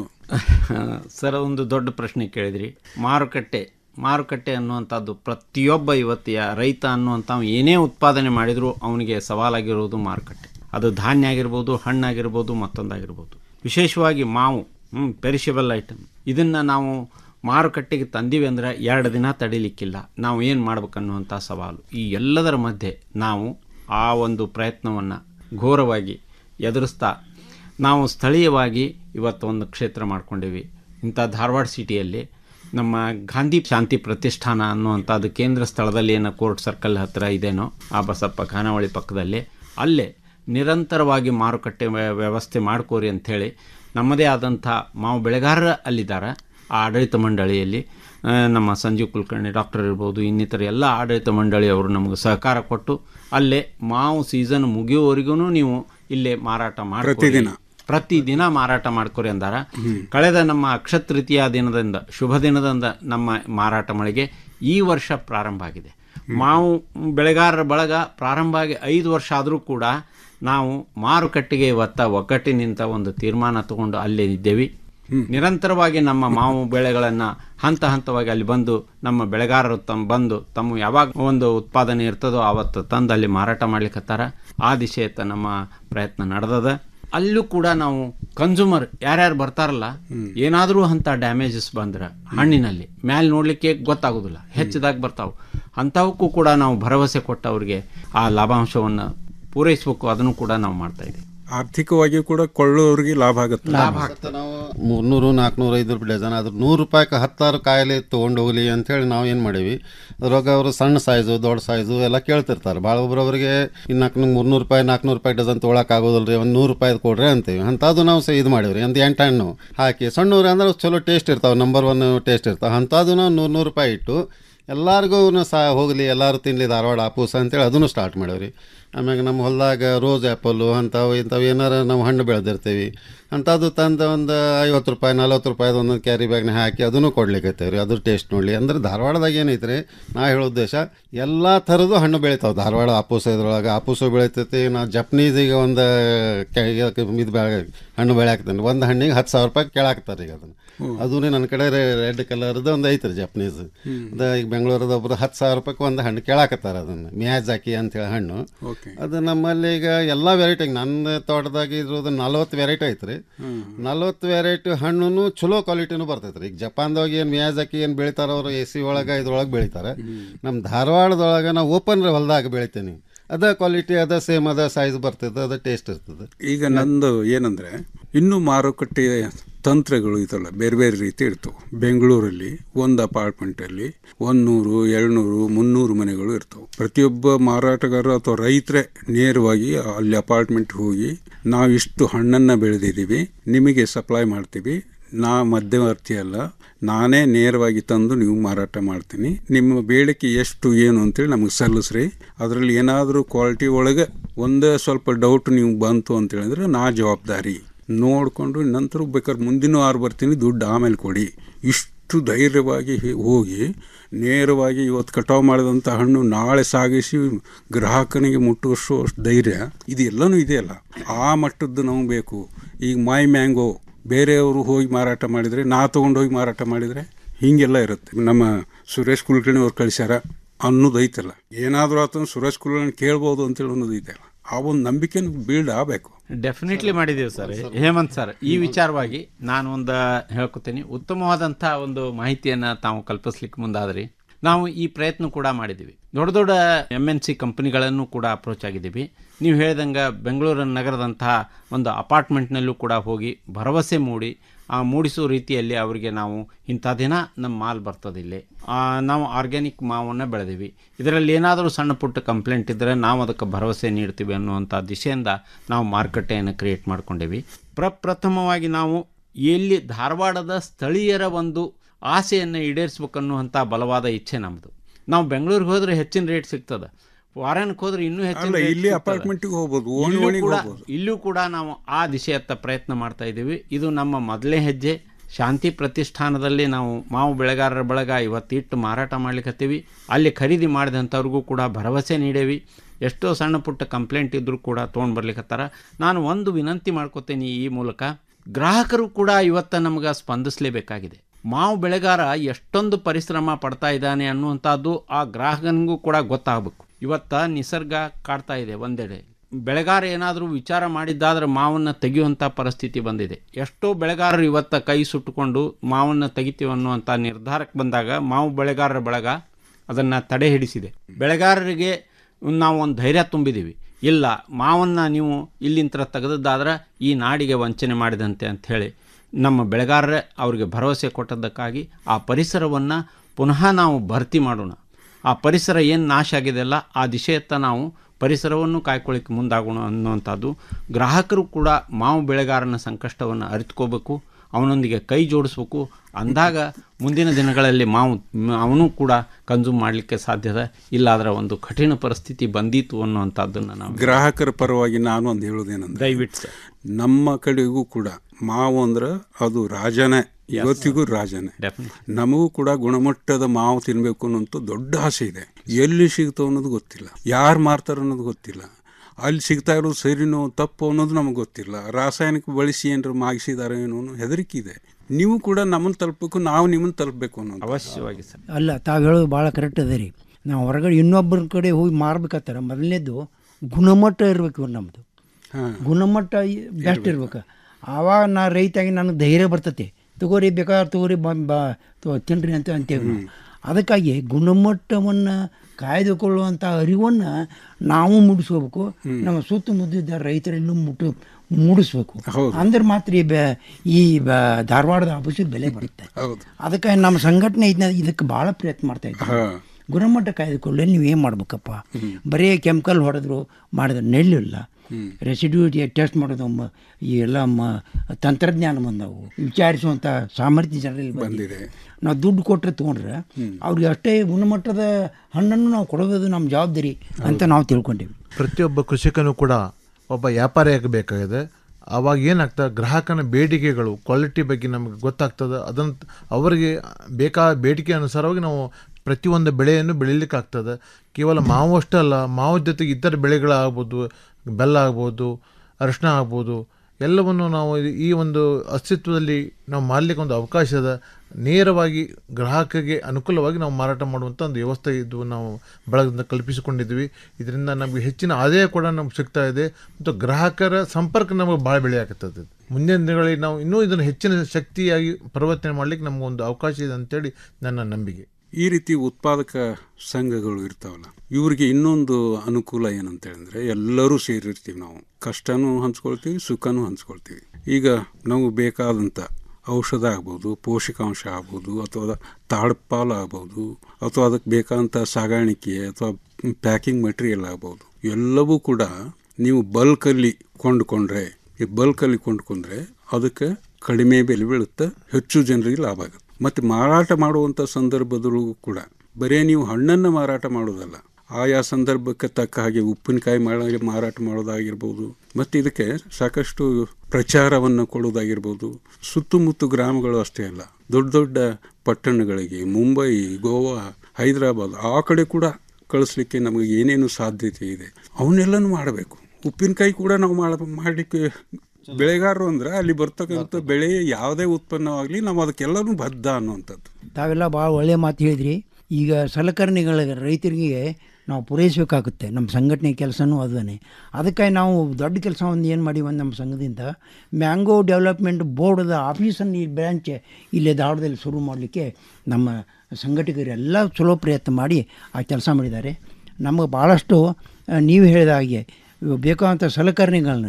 ಸರ್ ಒಂದು ದೊಡ್ಡ ಪ್ರಶ್ನೆ ಕೇಳಿದ್ರಿ ಮಾರುಕಟ್ಟೆ ಮಾರುಕಟ್ಟೆ ಅನ್ನುವಂಥದ್ದು ಪ್ರತಿಯೊಬ್ಬ ಇವತ್ತಿಯ ರೈತ ಅನ್ನುವಂಥ ಏನೇ ಉತ್ಪಾದನೆ ಮಾಡಿದರೂ ಅವನಿಗೆ ಸವಾಲಾಗಿರುವುದು ಮಾರುಕಟ್ಟೆ ಅದು ಧಾನ್ಯ ಆಗಿರ್ಬೋದು ಹಣ್ಣಾಗಿರ್ಬೋದು ಮತ್ತೊಂದಾಗಿರ್ಬೋದು ವಿಶೇಷವಾಗಿ ಮಾವು ಹ್ಞೂ ಪೆರಿಷಬಲ್ ಐಟಮ್ ಇದನ್ನು ನಾವು ಮಾರುಕಟ್ಟೆಗೆ ತಂದೀವಿ ಅಂದರೆ ಎರಡು ದಿನ ತಡಿಲಿಕ್ಕಿಲ್ಲ ನಾವು ಏನು ಮಾಡ್ಬೇಕನ್ನುವಂಥ ಸವಾಲು ಈ ಎಲ್ಲದರ ಮಧ್ಯೆ ನಾವು ಆ ಒಂದು ಪ್ರಯತ್ನವನ್ನು ಘೋರವಾಗಿ ಎದುರಿಸ್ತಾ ನಾವು ಸ್ಥಳೀಯವಾಗಿ ಇವತ್ತು ಒಂದು ಕ್ಷೇತ್ರ ಮಾಡ್ಕೊಂಡೀವಿ ಇಂಥ ಧಾರವಾಡ ಸಿಟಿಯಲ್ಲಿ ನಮ್ಮ ಗಾಂಧಿ ಶಾಂತಿ ಪ್ರತಿಷ್ಠಾನ ಅನ್ನುವಂಥದ್ದು ಕೇಂದ್ರ ಸ್ಥಳದಲ್ಲಿ ಏನೋ ಕೋರ್ಟ್ ಸರ್ಕಲ್ ಹತ್ತಿರ ಇದೇನೋ ಆ ಬಸಪ್ಪ ಖಾನಾವಳಿ ಪಕ್ಕದಲ್ಲಿ ಅಲ್ಲೇ ನಿರಂತರವಾಗಿ ಮಾರುಕಟ್ಟೆ ವ್ಯ- ವ್ಯವಸ್ಥೆ ಮಾಡ್ಕೋರಿ ಅಂಥೇಳಿ ನಮ್ಮದೇ ಆದಂಥ ಮಾವು ಬೆಳೆಗಾರರ ಅಲ್ಲಿದ್ದಾರೆ ಆ ಆಡಳಿತ ಮಂಡಳಿಯಲ್ಲಿ ಆ, ನಮ್ಮ ಸಂಜೀವ್ ಕುಲಕರ್ಣಿ ಡಾಕ್ಟರ್ ಇರ್ಬೋದು ಇನ್ನಿತರ ಎಲ್ಲ ಆಡಳಿತ ಮಂಡಳಿಯವರು ನಮಗೆ ಸಹಕಾರ ಕೊಟ್ಟು ಅಲ್ಲೇ ಮಾವು ಸೀಸನ್ ಮುಗಿಯುವವರೆಗೂ ನೀವು ಇಲ್ಲೇ ಮಾರಾಟ ಮಾಡಿ ಪ್ರತಿದಿನ. ಪ್ರತಿದಿನ ಮಾರಾಟ ಮಾಡ್ಕೊರಿ ಅಂದಾರ ಕಳೆದ ನಮ್ಮ ಅಕ್ಷಯ ತೃತೀಯ ದಿನದಿಂದ ಶುಭ ದಿನದಿಂದ ನಮ್ಮ ಮಾರಾಟ ಮಳಿಗೆ ಈ ವರ್ಷ ಪ್ರಾರಂಭ ಆಗಿದೆ ಮಾವು ಬೆಳೆಗಾರರ ಬಳಗ ಪ್ರಾರಂಭ ಆಗಿ ಐದು ವರ್ಷ ಆದರೂ ಕೂಡ ನಾವು ಮಾರುಕಟ್ಟೆಗೆ ಇವತ್ತ ಒಗ್ಗಟ್ಟಿನಿಂದ ಒಂದು ತೀರ್ಮಾನ ತಗೊಂಡು ಅಲ್ಲೇ ಇದ್ದೇವೆ ನಿರಂತರವಾಗಿ ನಮ್ಮ ಮಾವು ಬೆಳೆಗಳನ್ನು ಹಂತ ಹಂತವಾಗಿ ಅಲ್ಲಿ ಬಂದು ನಮ್ಮ ಬೆಳೆಗಾರರು ತಮ್ಮ ಬಂದು ತಮ್ಮ ಯಾವಾಗ ಒಂದು ಉತ್ಪಾದನೆ ಇರ್ತದೋ ಆವತ್ತು ತಂದು ಅಲ್ಲಿ ಮಾರಾಟ ಮಾಡ್ಲಿಕ್ಕತ್ತಾರ ಆ ದಿಶೆಯತ್ತ ನಮ್ಮ ಪ್ರಯತ್ನ ನಡೆದದ ಅಲ್ಲೂ ಕೂಡ ನಾವು ಕನ್ಸ್ಯೂಮರ್ ಯಾರ್ಯಾರು ಬರ್ತಾರಲ್ಲ ಏನಾದರೂ ಅಂತ ಡ್ಯಾಮೇಜಸ್ ಬಂದ್ರೆ ಹಣ್ಣಿನಲ್ಲಿ ಮ್ಯಾಲೆ ನೋಡ್ಲಿಕ್ಕೆ ಗೊತ್ತಾಗೋದಿಲ್ಲ ಹೆಚ್ಚಿದಾಗ ಬರ್ತಾವೆ ಅಂಥವಕ್ಕೂ ಕೂಡ ನಾವು ಭರವಸೆ ಕೊಟ್ಟು ಅವ್ರಿಗೆ ಆ ಲಾಭಾಂಶವನ್ನು ಪೂರೈಸಬೇಕು ಅದನ್ನು ಕೂಡ ನಾವು ಮಾಡ್ತಾ ಇದ್ದೀವಿ ಆರ್ಥಿಕವಾಗಿ ಕೂಡ ಕೊಳ್ಳೋರಿಗೆ ಲಾಭ ಆಗುತ್ತೆ ಮುನ್ನೂರು ನಾಲ್ಕುನೂರು ಐದು ರೂಪಾಯಿ ಡಜನ್ ಅದ್ರ ನೂರು ರೂಪಾಯಿಗೆ ಹತ್ತಾರು ಕಾಯಿಲೆ ತೊಗೊಂಡು ಹೋಗಲಿ ಅಂತೇಳಿ ನಾವು ಏನು ಮಾಡೀವಿ ಅದ್ರಾಗ ಅವರು ಸಣ್ಣ ಸೈಜು ದೊಡ್ಡ ಸೈಜು ಎಲ್ಲ ಕೇಳ್ತಿರ್ತಾರೆ ಭಾಳ ಒಬ್ರೊಬ್ರಿಗೆ ಇನ್ನು ಮುನ್ನೂರು ರೂಪಾಯಿ ನಾಲ್ಕುನೂರು ರೂಪಾಯಿ ಡಜನ್ ತೊಗೊಳಕ್ಕೆ ಆಗೋದಿಲ್ಲ ರೀ ಒಂದು ನೂರು ರೂಪಾಯಿ ಕೊಡ್ರಿ ಅಂತೀವಿ ಅಂಥದ್ದು ನಾವು ಸಹ ಇದು ಮಾಡೀವಿ ಒಂದು ಎಂಟು ಹಣ್ಣು ಹಾಕಿ ಸಣ್ಣವ್ರು ಅಂದ್ರೆ ಚಲೋ ಟೇಸ್ಟ್ ಇರ್ತಾವೆ ನಂಬರ್ ಒನ್ ಟೇಸ್ಟ್ ಇರ್ತಾವೆ ಅಂಥದ್ದು ನಾವು ನೂರು ನೂರು ರೂಪಾಯಿ ಇಟ್ಟು ಎಲ್ಲರಿಗೂ ಸಹ ಹೋಗಲಿ ಎಲ್ಲರೂ ತಿನ್ನಲಿ ಧಾರವಾಡ ಆಪೂಸ ಅಂತೇಳಿ ಅದನ್ನು ಸ್ಟಾರ್ಟ್ ಮಾಡೀವಿ ಆಮ್ಯಾಗ ನಮ್ಮ ಹೊಲದಾಗ ರೋಸ್ ಆ್ಯಪಲ್ಲು ಅಂಥವು ಇಂಥವು ಏನಾರ ನಾವು ಹಣ್ಣು ಬೆಳೆದಿರ್ತೀವಿ ಅಂಥದ್ದು ತಂದು ಒಂದು ಐವತ್ತು ರೂಪಾಯಿ ನಲ್ವತ್ತು ರೂಪಾಯಿದು ಒಂದೊಂದು ಕ್ಯಾರಿ ಬ್ಯಾಗ್ನ ಹಾಕಿ ಅದನ್ನು ಕೊಡ್ಲಿಕ್ಕೆ ರೀ ಅದ್ರ ಟೇಸ್ಟ್ ನೋಡಲಿ ಅಂದ್ರೆ ಧಾರವಾಡದಾಗ ಏನೈತೆ ರೀ ನಾ ಹೇಳೋ ಉದ್ದೇಶ ಎಲ್ಲ ಥರದ್ದು ಹಣ್ಣು ಬೆಳಿತಾವೆ ಧಾರವಾಡ ಆಪೂಸ ಇದ್ರೊಳಗೆ ಆಪೂಸ ಬೆಳಿತೈತಿ ನಾ ಜಪ್ನೀಸ್ ಈಗ ಒಂದು ಇದು ಬೆಳೆ ಹಣ್ಣು ಬೆಳೆಯಾಕ್ತಾನೆ ಒಂದು ಹಣ್ಣಿಗೆ ಹತ್ತು ಸಾವಿರ ರೂಪಾಯಿ ಕೇಳಾಕ್ತಾರೆ ಈಗ ಅದನ್ನು ಅದು ನನ್ನ ಕಡೆ ರೆಡ್ ಕಲರ್ದು ಒಂದು ಐತ್ರಿ ಜಪ್ನೀಸ್ ಅದ ಈಗ ಬೆಂಗಳೂರದ ಒಬ್ರು ಹತ್ತು ಸಾವಿರ ರೂಪಾಯಿಗೆ ಒಂದು ಹಣ್ಣು ಕೇಳಾಕತ್ತಾರ ಅದನ್ನು ಮಿಯಾಜಾಕಿ ಅಂತೇಳಿ ಹಣ್ಣು ಅದು ನಮ್ಮಲ್ಲಿ ಈಗ ಎಲ್ಲ ವೆರೈಟಿ ನನ್ನ ತೋಟದಾಗ ಇರೋದು ನಲ್ವತ್ತು ವೆರೈಟಿ ಐತ್ರಿ ನಲ್ವತ್ತು ವೆರೈಟಿ ಹಣ್ಣು ಚಲೋ ಕ್ವಾಲಿಟಿನೂ ಬರ್ತೈತ್ರಿ ಈಗ ಜಪಾನ್ದಾಗ ಏನು ಮಿಯಾಜಾಕಿ ಏನು ಬೆಳಿತಾರ ಅವರು ಎ ಸಿ ಒಳಗೆ ಇದ್ರೊಳಗೆ ಬೆಳಿತಾರೆ ನಮ್ಮ ಧಾರವಾಡದೊಳಗೆ ನಾವು ಓಪನ್ ಹೊಲದಾಗ ಬೆಳಿತೀನಿ ಅದ ಕ್ವಾಲಿಟಿ ಅದ ಸೇಮ್ ಅದ ಸೈಜ್ ಬರ್ತದೆ ಅದ ಟೇಸ್ಟ್ ಇರ್ತದೆ ಈಗ ನಂದು ಏನಂದ್ರೆ ಇನ್ನೂ ಮಾರುಕಟ್ಟೆಯ ತಂತ್ರಗಳು ಇದಲ್ಲ ಬೇರೆ ಬೇರೆ ರೀತಿ ಇರ್ತವೆ ಬೆಂಗಳೂರಲ್ಲಿ ಒಂದು ಅಪಾರ್ಟ್ಮೆಂಟಲ್ಲಿ ಒಂದೂರು ಎರಡುನೂರು ಮುನ್ನೂರು ಮನೆಗಳು ಇರ್ತವೆ ಪ್ರತಿಯೊಬ್ಬ ಮಾರಾಟಗಾರ ಅಥವಾ ರೈತರೇ ನೇರವಾಗಿ ಅಲ್ಲಿ ಅಪಾರ್ಟ್ಮೆಂಟ್ ಹೋಗಿ ನಾವು ಇಷ್ಟು ಹಣ್ಣನ್ನು ಬೆಳೆದಿದ್ದೀವಿ ನಿಮಗೆ ಸಪ್ಲೈ ಮಾಡ್ತೀವಿ ನಾ ಮಧ್ಯವರ್ತಿ ಅಲ್ಲ ನಾನೇ ನೇರವಾಗಿ ತಂದು ನೀವು ಮಾರಾಟ ಮಾಡ್ತೀನಿ ನಿಮ್ಮ ಬೇಡಿಕೆ ಎಷ್ಟು ಏನು ಅಂತೇಳಿ ನಮಗೆ ಸಲ್ಲಿಸ್ರಿ ಅದರಲ್ಲಿ ಏನಾದರೂ ಕ್ವಾಲಿಟಿ ಒಳಗೆ ಒಂದೇ ಸ್ವಲ್ಪ ಡೌಟ್ ನೀವು ಬಂತು ಅಂತ ಹೇಳಿದ್ರೆ ನಾ ಜವಾಬ್ದಾರಿ ನೋಡಿಕೊಂಡು ನಂತರ ಬೇಕಾದ್ರೆ ಮುಂದಿನ ವಾರ ಬರ್ತೀನಿ ದುಡ್ಡು ಆಮೇಲೆ ಕೊಡಿ ಇಷ್ಟು ಧೈರ್ಯವಾಗಿ ಹಿ- ಹೋಗಿ ನೇರವಾಗಿ ಇವತ್ತು ಕಟಾವು ಮಾಡಿದಂಥ ಹಣ್ಣು ನಾಳೆ ಸಾಗಿಸಿ ಗ್ರಾಹಕನಿಗೆ ಮುಟ್ಟಿಸೋ ಧೈರ್ಯ ಇದೆಲ್ಲನೂ ಇದೆಯಲ್ಲ ಆ ಮಟ್ಟದ್ದು ನಮಗೆ ಬೇಕು ಈಗ ಮೈ ಮ್ಯಾಂಗೋ ಬೇರೆಯವರು ಹೋಗಿ ಮಾರಾಟ ಮಾಡಿದರೆ ನಾ ತೊಗೊಂಡು ಹೋಗಿ ಮಾರಾಟ ಮಾಡಿದರೆ ಹೀಗೆಲ್ಲ ಇರುತ್ತೆ ನಮ್ಮ ಸುರೇಶ್ ಕುಲಕರ್ಣಿ ಅವ್ರು ಕಳಿಸ್ಯಾರ ಅನ್ನೋದು ಐತಲ್ಲ ಏನಾದರೂ ಆತಂದ್ರೆ ಸುರೇಶ್ ಕುಲಕರ್ಣಿ ಕೇಳ್ಬೋದು ಅಂತೇಳಿ ಅನ್ನೋದು ಇದೆಯಲ್ಲ ಆ ಒಂದು ನಂಬಿಕೆ ಬಿಲ್ಡ್ ಆಗಬೇಕು ಡೆಫಿನೆಟ್ಲಿ ಮಾಡಿದ್ದೀವಿ ಸರ್ ಹೇಮಂತ್ ಸರ್ ಈ ವಿಚಾರವಾಗಿ ನಾನು ಒಂದು ಹೇಳ್ಕೊತೀನಿ ಉತ್ತಮವಾದಂಥ ಒಂದು ಮಾಹಿತಿಯನ್ನು ತಾವು ಕಲ್ಪಿಸ್ಲಿಕ್ಕೆ ಮುಂದಾದ್ರಿ ನಾವು ಈ ಪ್ರಯತ್ನ ಕೂಡ ಮಾಡಿದ್ದೀವಿ ದೊಡ್ಡ ದೊಡ್ಡ ಎಮ್ ಎನ್ ಸಿ ಕಂಪನಿಗಳನ್ನು ಕೂಡ ಅಪ್ರೋಚ್ ಆಗಿದ್ದೀವಿ ನೀವು ಹೇಳ್ದಂಗೆ ಬೆಂಗಳೂರು ನಗರದಂತಹ ಒಂದು ಅಪಾರ್ಟ್ಮೆಂಟ್ನಲ್ಲೂ ಕೂಡ ಹೋಗಿ ಭರವಸೆ ಮೂಡಿ ಆ ಮೂಡಿಸೋ ರೀತಿಯಲ್ಲಿ ಅವರಿಗೆ ನಾವು ಇಂಥ ದಿನ ನಮ್ಮ ಮಾಲ್ ಬರ್ತದೆ ಇಲ್ಲಿ ಆ, ನಾವು ಆರ್ಗ್ಯಾನಿಕ್ ಮಾವನ್ನು ಬೆಳೆದೀವಿ ಇದರಲ್ಲಿ ಏನಾದರೂ ಸಣ್ಣ ಪುಟ್ಟ ಕಂಪ್ಲೇಂಟ್ ಇದ್ದರೆ ನಾವು ಅದಕ್ಕೆ ಭರವಸೆ ನೀಡ್ತೀವಿ ಅನ್ನುವಂಥ ದಿಶೆಯಿಂದ ನಾವು ಮಾರುಕಟ್ಟೆಯನ್ನು ಕ್ರಿಯೇಟ್ ಮಾಡ್ಕೊಂಡೇವಿ ಪ್ರಪ್ರಥಮವಾಗಿ ನಾವು ಎಲ್ಲಿ ಧಾರವಾಡದ ಸ್ಥಳೀಯರ ಒಂದು ಆಸೆಯನ್ನು ಈಡೇರಿಸ್ಬೇಕನ್ನುವಂಥ ಬಲವಾದ ಇಚ್ಛೆ ನಮ್ಮದು ನಾವು ಬೆಂಗಳೂರಿಗೆ ಹೋದರೆ ಹೆಚ್ಚಿನ ರೇಟ್ ಸಿಗ್ತದೆ ಫಾರಿನ್ಗೆ ಹೋದ್ರೆ ಇನ್ನೂ ಹೆಚ್ಚಿನ ಅಲ್ಲ, rate ಇಲ್ಲಿ ಸಿಗ್ತದೆ. apartmentಗೆ ಹೋಗ್ಬೋದು, ಓಣಿ ಇಲ್ಲೂ ಓಣಿಗೆ ಕೂಡ- ಹೋಗ್ಬೋದು. ಇಲ್ಲೂ ಕೂಡ ನಾವು ಆ ದಿಶೆಯತ್ತ ಪ್ರಯತ್ನ ಮಾಡ್ತಾ ಇದ್ದೀವಿ ಇದು ನಮ್ಮ ಮೊದಲನೇ ಹೆಜ್ಜೆ ಶಾಂತಿ ಪ್ರತಿಷ್ಠಾನದಲ್ಲಿ ನಾವು ಮಾವು ಬೆಳೆಗಾರರ ಬಳಗ ಇವತ್ತು ಇಟ್ಟು ಮಾರಾಟ ಮಾಡ್ಲಿಕ್ಕತ್ತೀವಿ ಅಲ್ಲಿ ಖರೀದಿ ಮಾಡಿದಂಥವ್ರಿಗೂ ಕೂಡ ಭರವಸೆ ನೀಡೇವಿ ಎಷ್ಟೋ ಸಣ್ಣ ಪುಟ್ಟ ಕಂಪ್ಲೇಂಟ್ ಇದ್ದರೂ ಕೂಡ ತೊಗೊಂಡು ಬರ್ಲಿಕ್ಕತ್ತಾರ ನಾನು ಒಂದು ವಿನಂತಿ ಮಾಡ್ಕೋತೀನಿ ಈ ಮೂಲಕ ಗ್ರಾಹಕರು ಕೂಡ ಇವತ್ತು ನಮ್ಗೆ ಸ್ಪಂದಿಸಲೇಬೇಕಾಗಿದೆ ಮಾವು ಬೆಳೆಗಾರ ಎಷ್ಟೊಂದು ಪರಿಶ್ರಮ ಪಡ್ತಾ ಇದ್ದಾನೆ ಅನ್ನುವಂಥದ್ದು ಆ ಗ್ರಾಹಕನಿಗೂ ಕೂಡ ಗೊತ್ತಾಗಬೇಕು ಇವತ್ತ ನಿಸರ್ಗ ಕಾಡ್ತಾ ಇದೆ ಒಂದೆಡೆ ಬೆಳೆಗಾರ ಏನಾದರೂ ವಿಚಾರ ಮಾಡಿದ್ದಾದ್ರೆ ಮಾವನ್ನು ತೆಗೆಯುವಂಥ ಪರಿಸ್ಥಿತಿ ಬಂದಿದೆ ಎಷ್ಟೋ ಬೆಳೆಗಾರರು ಇವತ್ತ ಕೈ ಸುಟ್ಟುಕೊಂಡು ಮಾವನ್ನು ತೆಗಿತೀವಿ ಅನ್ನುವಂಥ ನಿರ್ಧಾರಕ್ಕೆ ಬಂದಾಗ ಮಾವು ಬೆಳೆಗಾರರ ಬಳಗ ಅದನ್ನು ತಡೆ ಹಿಡಿಸಿದೆ ಬೆಳೆಗಾರರಿಗೆ ನಾವು ಒಂದು ಧೈರ್ಯ ತುಂಬಿದ್ದೀವಿ ಇಲ್ಲ ಮಾವನ್ನು ನೀವು ಇಲ್ಲಿಂದ ತೆಗೆದದ್ದಾದ್ರೆ ಈ ನಾಡಿಗೆ ವಂಚನೆ ಮಾಡಿದಂತೆ ಅಂಥೇಳಿ ನಮ್ಮ ಬೆಳೆಗಾರರೇ ಅವರಿಗೆ ಭರವಸೆ ಕೊಟ್ಟದ್ದಕ್ಕಾಗಿ ಆ ಪರಿಸರವನ್ನು ಪುನಃ ನಾವು ಭರ್ತಿ ಮಾಡೋಣ ಆ ಪರಿಸರ ಏನು ನಾಶ ಆಗಿದೆಯಲ್ಲ ಆ ದಿಶೆಯತ್ತ ನಾವು ಪರಿಸರವನ್ನು ಕಾಯ್ಕೊಳ್ಳಿಕ್ಕೆ ಮುಂದಾಗೋಣ ಅನ್ನುವಂಥದ್ದು ಗ್ರಾಹಕರು ಕೂಡ ಮಾವು ಬೆಳೆಗಾರನ ಸಂಕಷ್ಟವನ್ನು ಅರಿತುಕೋಬೇಕು ಅವನೊಂದಿಗೆ ಕೈ ಜೋಡಿಸ್ಬೇಕು ಅಂದಾಗ ಮುಂದಿನ ದಿನಗಳಲ್ಲಿ ಮಾವು ಮ್- ಅವನು ಕೂಡ ಕನ್ಸ್ಯೂಮ್ ಮಾಡಲಿಕ್ಕೆ ಸಾಧ್ಯದ ಇಲ್ಲಾದ್ರೆ ಒಂದು ಕಠಿಣ ಪರಿಸ್ಥಿತಿ ಬಂದೀತು ಅನ್ನುವಂಥದ್ದನ್ನು ನಾವು ಗ್ರಾಹಕರ ಪರವಾಗಿ ನಾನು ಒಂದು ಹೇಳೋದೇನಂದ್ರೆ ದಯವಿಟ್ಟು ಸರ್ ನಮ್ಮ ಕಡೆಗೂ ಕೂಡ ಮಾವು ಅಂದ್ರೆ ಅದು ರಾಜನೇ ಇವತ್ತಿಗೂ ರಾಜನೇ ನಮಗೂ ಕೂಡ ಗುಣಮಟ್ಟದ ಮಾವು ತಿನ್ಬೇಕು ಅನ್ನೋಂಥ ದೊಡ್ಡ ಆಸೆ ಇದೆ ಎಲ್ಲಿ ಸಿಗ್ತಾವ ಅನ್ನೋದು ಗೊತ್ತಿಲ್ಲ ಯಾರು ಮಾರ್ತಾರ ಅನ್ನೋದು ಗೊತ್ತಿಲ್ಲ ಅಲ್ಲಿ ಸಿಗ್ತಾ ಇರೋದು ಸರಿನೋ ತಪ್ಪು ಅನ್ನೋದು ನಮಗೆ ಗೊತ್ತಿಲ್ಲ ರಾಸಾಯನಿಕ ಬಳಸಿ ಏನಾರು ಮಾಗಿಸಿದಾರೆ ಏನೋ ಅನ್ನೋ ಹೆದರಿಕೆ ಇದೆ ನೀವು ಕೂಡ ನಮ್ಮನ್ನು ತಲುಪಬೇಕು ನಾವು ನಿಮ್ಮನ್ನು ತಲುಪಬೇಕು ಅನ್ನೋದು ಅವಶ್ಯವಾಗಿ ಸರ್ ಅಲ್ಲ ತಾವು ಹೇಳೋದು ಭಾಳ ಕರೆಕ್ಟ್ ಅದ ರೀ ನಾವು ಹೊರಗಡೆ ಇನ್ನೊಬ್ಬರ ಕಡೆ ಹೋಗಿ ಮಾರ್ಬೇಕಾತಾರ ಮೊದಲನೇದು ಗುಣಮಟ್ಟ ಇರ್ಬೇಕು ಇವ್ರು ನಮ್ಮದು ಗುಣಮಟ್ಟ ಬೆಸ್ಟ್ ಇರ್ಬೇಕು ಆವಾಗ ನಾ ರೈತಾಗಿ ನನಗೆ ಧೈರ್ಯ ಬರ್ತೈತಿ ತಗೋರಿ ಬೇಕಾದ್ರೆ ತಗೋರಿ ಬ ಬ- ತಗೋ ತಿನ್ರಿ ಅಂತ ಅಂತೇವಿ ನಾವು. ಅದಕ್ಕಾಗಿ ಗುಣಮಟ್ಟವನ್ನು ಕಾಯ್ದುಕೊಳ್ಳುವಂಥ ಅರಿವನ್ನು ನಾವು ಮೂಡಿಸ್ಕೋಬೇಕು ನಮ್ಮ ಸುತ್ತಮುತ್ತ ರೈತರಲ್ಲೂ ಮುಟ್ಟು ಮೂಡಿಸ್ಬೇಕು ಅಂದ್ರೆ ಮಾತ್ರ ಈ ಬೆ- ಈ ಬ- ಧಾರವಾಡದ ಹಬ್ಬಸಿಗೆ ಬೆಲೆ ಬರುತ್ತೆ ಹೌದು ಅದಕ್ಕೆ ನಮ್ಮ ಸಂಘಟನೆ ಇದನ್ನ ಇದಕ್ಕೆ ಭಾಳ ಪ್ರಯತ್ನ ಮಾಡ್ತಾ ಇದ್ದೀವಿ ಹಾ. ಗುಣಮಟ್ಟ ಕಾಯ್ದುಕೊಳ್ಳಿ ನೀವು ಏನು ಮಾಡ್ಬೇಕಪ್ಪ ಬರೀ ಕೆಮಿಕಲ್ ಹೊಡೆದ್ರು ಮಾಡಿದ್ರೆ ನೆಲ್ಲಿಲ್ಲ ರೆಸಿಡ್ಯೂ ಟೆಸ್ಟ್ ಮಾಡೋದು ಮ- ಈ ಎಲ್ಲ ಮ ತಂತ್ರಜ್ಞಾನ ಬಂದವು ವಿಚಾರಿಸುವಂಥ ಸಾಮರ್ಥ್ಯ ಜನರಲ್ಲಿ ಬಂದಿದೆ ನಾವು ದುಡ್ಡು ಕೊಟ್ಟರೆ ತೊಗೊಂಡ್ರೆ ಅವ್ರಿಗೆ ಅಷ್ಟೇ ಗುಣಮಟ್ಟದ ಹಣ್ಣನ್ನು ನಾವು ಕೊಡೋದು ನಮ್ಮ ಜವಾಬ್ದಾರಿ ಅಂತ ನಾವು ತಿಳ್ಕೊಂಡೀವಿ ಪ್ರತಿಯೊಬ್ಬ ಕೃಷಿಕನು ಕೂಡ ಒಬ್ಬ ವ್ಯಾಪಾರಿಯಾಗಬೇಕಾಗಿದೆ ಆವಾಗ ಏನಾಗ್ತದೆ ಗ್ರಾಹಕನ ಬೇಡಿಕೆಗಳು ಕ್ವಾಲಿಟಿ ಬಗ್ಗೆ ನಮಗೆ ಗೊತ್ತಾಗ್ತದೆ ಅದನ್ನು ಅವರಿಗೆ ಬೇಕಾದ ಬೇಡಿಕೆ ಅನುಸಾರವಾಗಿ ನಾವು ಪ್ರತಿಯೊಂದು ಬೆಳೆಯನ್ನು ಬೆಳೀಲಿಕ್ಕಾಗ್ತದೆ ಕೇವಲ ಮಾವು ಅಷ್ಟೇ ಅಲ್ಲ ಮಾವು ಜೊತೆಗೆ ಇತರ ಬೆಳೆಗಳಾಗ್ಬೋದು ಬೆಲ್ಲ ಆಗ್ಬೋದು ಅರಿಶಿನ ಆಗ್ಬೋದು ಎಲ್ಲವನ್ನು ನಾವು ಈ- ಈ ಒಂದು ಅಸ್ತಿತ್ವದಲ್ಲಿ ನಾವು ಮಾಡಲಿಕ್ಕೆ ಒಂದು ಅವಕಾಶ ಇದೆ ನೇರವಾಗಿ ಗ್ರಾಹಕರಿಗೆ ಅನುಕೂಲವಾಗಿ ನಾವು ಮಾರಾಟ ಮಾಡುವಂಥ ಒಂದು ವ್ಯವಸ್ಥೆ ಇದು ನಾವು ಬಳಗದಿಂದ ಕಲ್ಪಿಸಿಕೊಂಡಿದ್ವಿ ಇದರಿಂದ ನಮಗೆ ಹೆಚ್ಚಿನ ಆದಾಯ ಕೂಡ ನಮ್ಗೆ ಸಿಗ್ತಾ ಇದೆ ಮತ್ತು ಗ್ರಾಹಕರ ಸಂಪರ್ಕ ನಮಗೆ ಭಾಳ ಬೆಳೆಯಾಗುತ್ತದೆ ಮುಂದಿನ ದಿನಗಳಲ್ಲಿ ನಾವು ಇನ್ನೂ ಇದನ್ನು ಹೆಚ್ಚಿನ ಶಕ್ತಿಯಾಗಿ ಪರಿವರ್ತನೆ ಮಾಡಲಿಕ್ಕೆ ನಮಗೊಂದು ಅವಕಾಶ ಇದೆ ಅಂತೇಳಿ ನನ್ನ ನಂಬಿಕೆ ಈ ರೀತಿ ಉತ್ಪಾದಕ ಸಂಘಗಳು ಇರ್ತಾವಲ್ಲ ಇವ್ರಿಗೆ ಇನ್ನೊಂದು ಅನುಕೂಲ ಏನಂತ ಹೇಳಿದ್ರೆ ಎಲ್ಲರೂ ಸೇರಿರ್ತೀವಿ ನಾವು ಕಷ್ಟನೂ ಹಂಚ್ಕೊಳ್ತೀವಿ ಸುಖನೂ ಹಂಚ್ಕೊಳ್ತೀವಿ ಈಗ ನಮಗೆ ಬೇಕಾದಂಥ ಔಷಧ ಆಗ್ಬೋದು ಪೋಷಕಾಂಶ ಆಗ್ಬೋದು ಅಥವಾ ತಾಳ್ಪಾಲು ಆಗ್ಬೋದು ಅಥವಾ ಅದಕ್ಕೆ ಬೇಕಾದಂಥ ಸಾಗಾಣಿಕೆ ಅಥವಾ ಪ್ಯಾಕಿಂಗ್ ಮೆಟೀರಿಯಲ್ ಆಗ್ಬೋದು ಎಲ್ಲವೂ ಕೂಡ ನೀವು ಬಲ್ಕಲ್ಲಿ ಕೊಂಡುಕೊಂಡ್ರೆ ಈ ಬಲ್ಕಲ್ಲಿ ಕೊಂಡ್ಕೊಂಡ್ರೆ ಅದಕ್ಕೆ ಕಡಿಮೆ ಬೆಲೆ ಬೀಳುತ್ತೆ ಹೆಚ್ಚು ಜನರಿಗೆ ಲಾಭ ಆಗುತ್ತೆ ಮತ್ತು ಮಾರಾಟ ಮಾಡುವಂಥ ಸಂದರ್ಭದಲ್ಲೂ ಕೂಡ ಬರೀ ನೀವು ಹಣ್ಣನ್ನು ಮಾರಾಟ ಮಾಡೋದಲ್ಲ ಆಯಾ ಸಂದರ್ಭಕ್ಕೆ ತಕ್ಕ ಹಾಗೆ ಉಪ್ಪಿನಕಾಯಿ ಮಾಡಿ ಮಾರಾಟ ಮಾಡೋದಾಗಿರ್ಬೋದು ಮತ್ತು ಇದಕ್ಕೆ ಸಾಕಷ್ಟು ಪ್ರಚಾರವನ್ನು ಕೊಡೋದಾಗಿರ್ಬೋದು ಸುತ್ತಮುತ್ತ ಗ್ರಾಮಗಳು ಅಷ್ಟೇ ಅಲ್ಲ ದೊಡ್ಡ ದೊಡ್ಡ ಪಟ್ಟಣಗಳಿಗೆ ಮುಂಬೈ ಗೋವಾ ಹೈದರಾಬಾದ್ ಆ ಕಡೆ ಕೂಡ ಕಳಿಸ್ಲಿಕ್ಕೆ ನಮಗೆ ಏನೇನು ಸಾಧ್ಯತೆ ಇದೆ ಅವನ್ನೆಲ್ಲನೂ ಮಾಡಬೇಕು ಉಪ್ಪಿನಕಾಯಿ ಕೂಡ ನಾವು ಮಾಡ ಮಾಡಲಿಕ್ಕೆ ಬೆಳೆಗಾರರು ಅಂದ್ರೆ ಅಲ್ಲಿ ಬರ್ತಕ್ಕಂಥ ಬೆಳೆ ಯಾವುದೇ ಉತ್ಪನ್ನವಾಗಲಿ ನಾವು ಅದಕ್ಕೆಲ್ಲನೂ ಬದ್ಧ ಅನ್ನುವಂಥದ್ದು ತಾವೆಲ್ಲ ಭಾಳ ಒಳ್ಳೆಯ ಮಾತು ಹೇಳಿದ್ರಿ ಈಗ ಸಲಕರಣೆಗಳ ರೈತರಿಗೆ ನಾವು ಪೂರೈಸಬೇಕಾಗುತ್ತೆ ನಮ್ಮ ಸಂಘಟನೆ ಕೆಲಸನೂ ಅದನ್ನೇ ಅದಕ್ಕಾಗಿ ನಾವು ದೊಡ್ಡ ಕೆಲಸ ಒಂದು ಏನು ಮಾಡಿ ಒಂದು ನಮ್ಮ ಸಂಘದಿಂದ ಮ್ಯಾಂಗೋ ಡೆವಲಪ್ಮೆಂಟ್ ಬೋರ್ಡದ ಆಫೀಸನ್ನು ಈ ಬ್ರ್ಯಾಂಚ್ ಇಲ್ಲೇ ಧಾರವಾಡದಲ್ಲಿ ಶುರು ಮಾಡಲಿಕ್ಕೆ ನಮ್ಮ ಸಂಘಟಕರೆಲ್ಲ ಚಲೋ ಪ್ರಯತ್ನ ಮಾಡಿ ಆ ಕೆಲಸ ಮಾಡಿದ್ದಾರೆ ನಮಗೆ ಭಾಳಷ್ಟು ಆ, ನೀವು ಹೇಳಿದ ಹಾಗೆ ಇವು ಬೇಕಾದಂಥ ಸಲಕರಣೆಗಳನ್ನ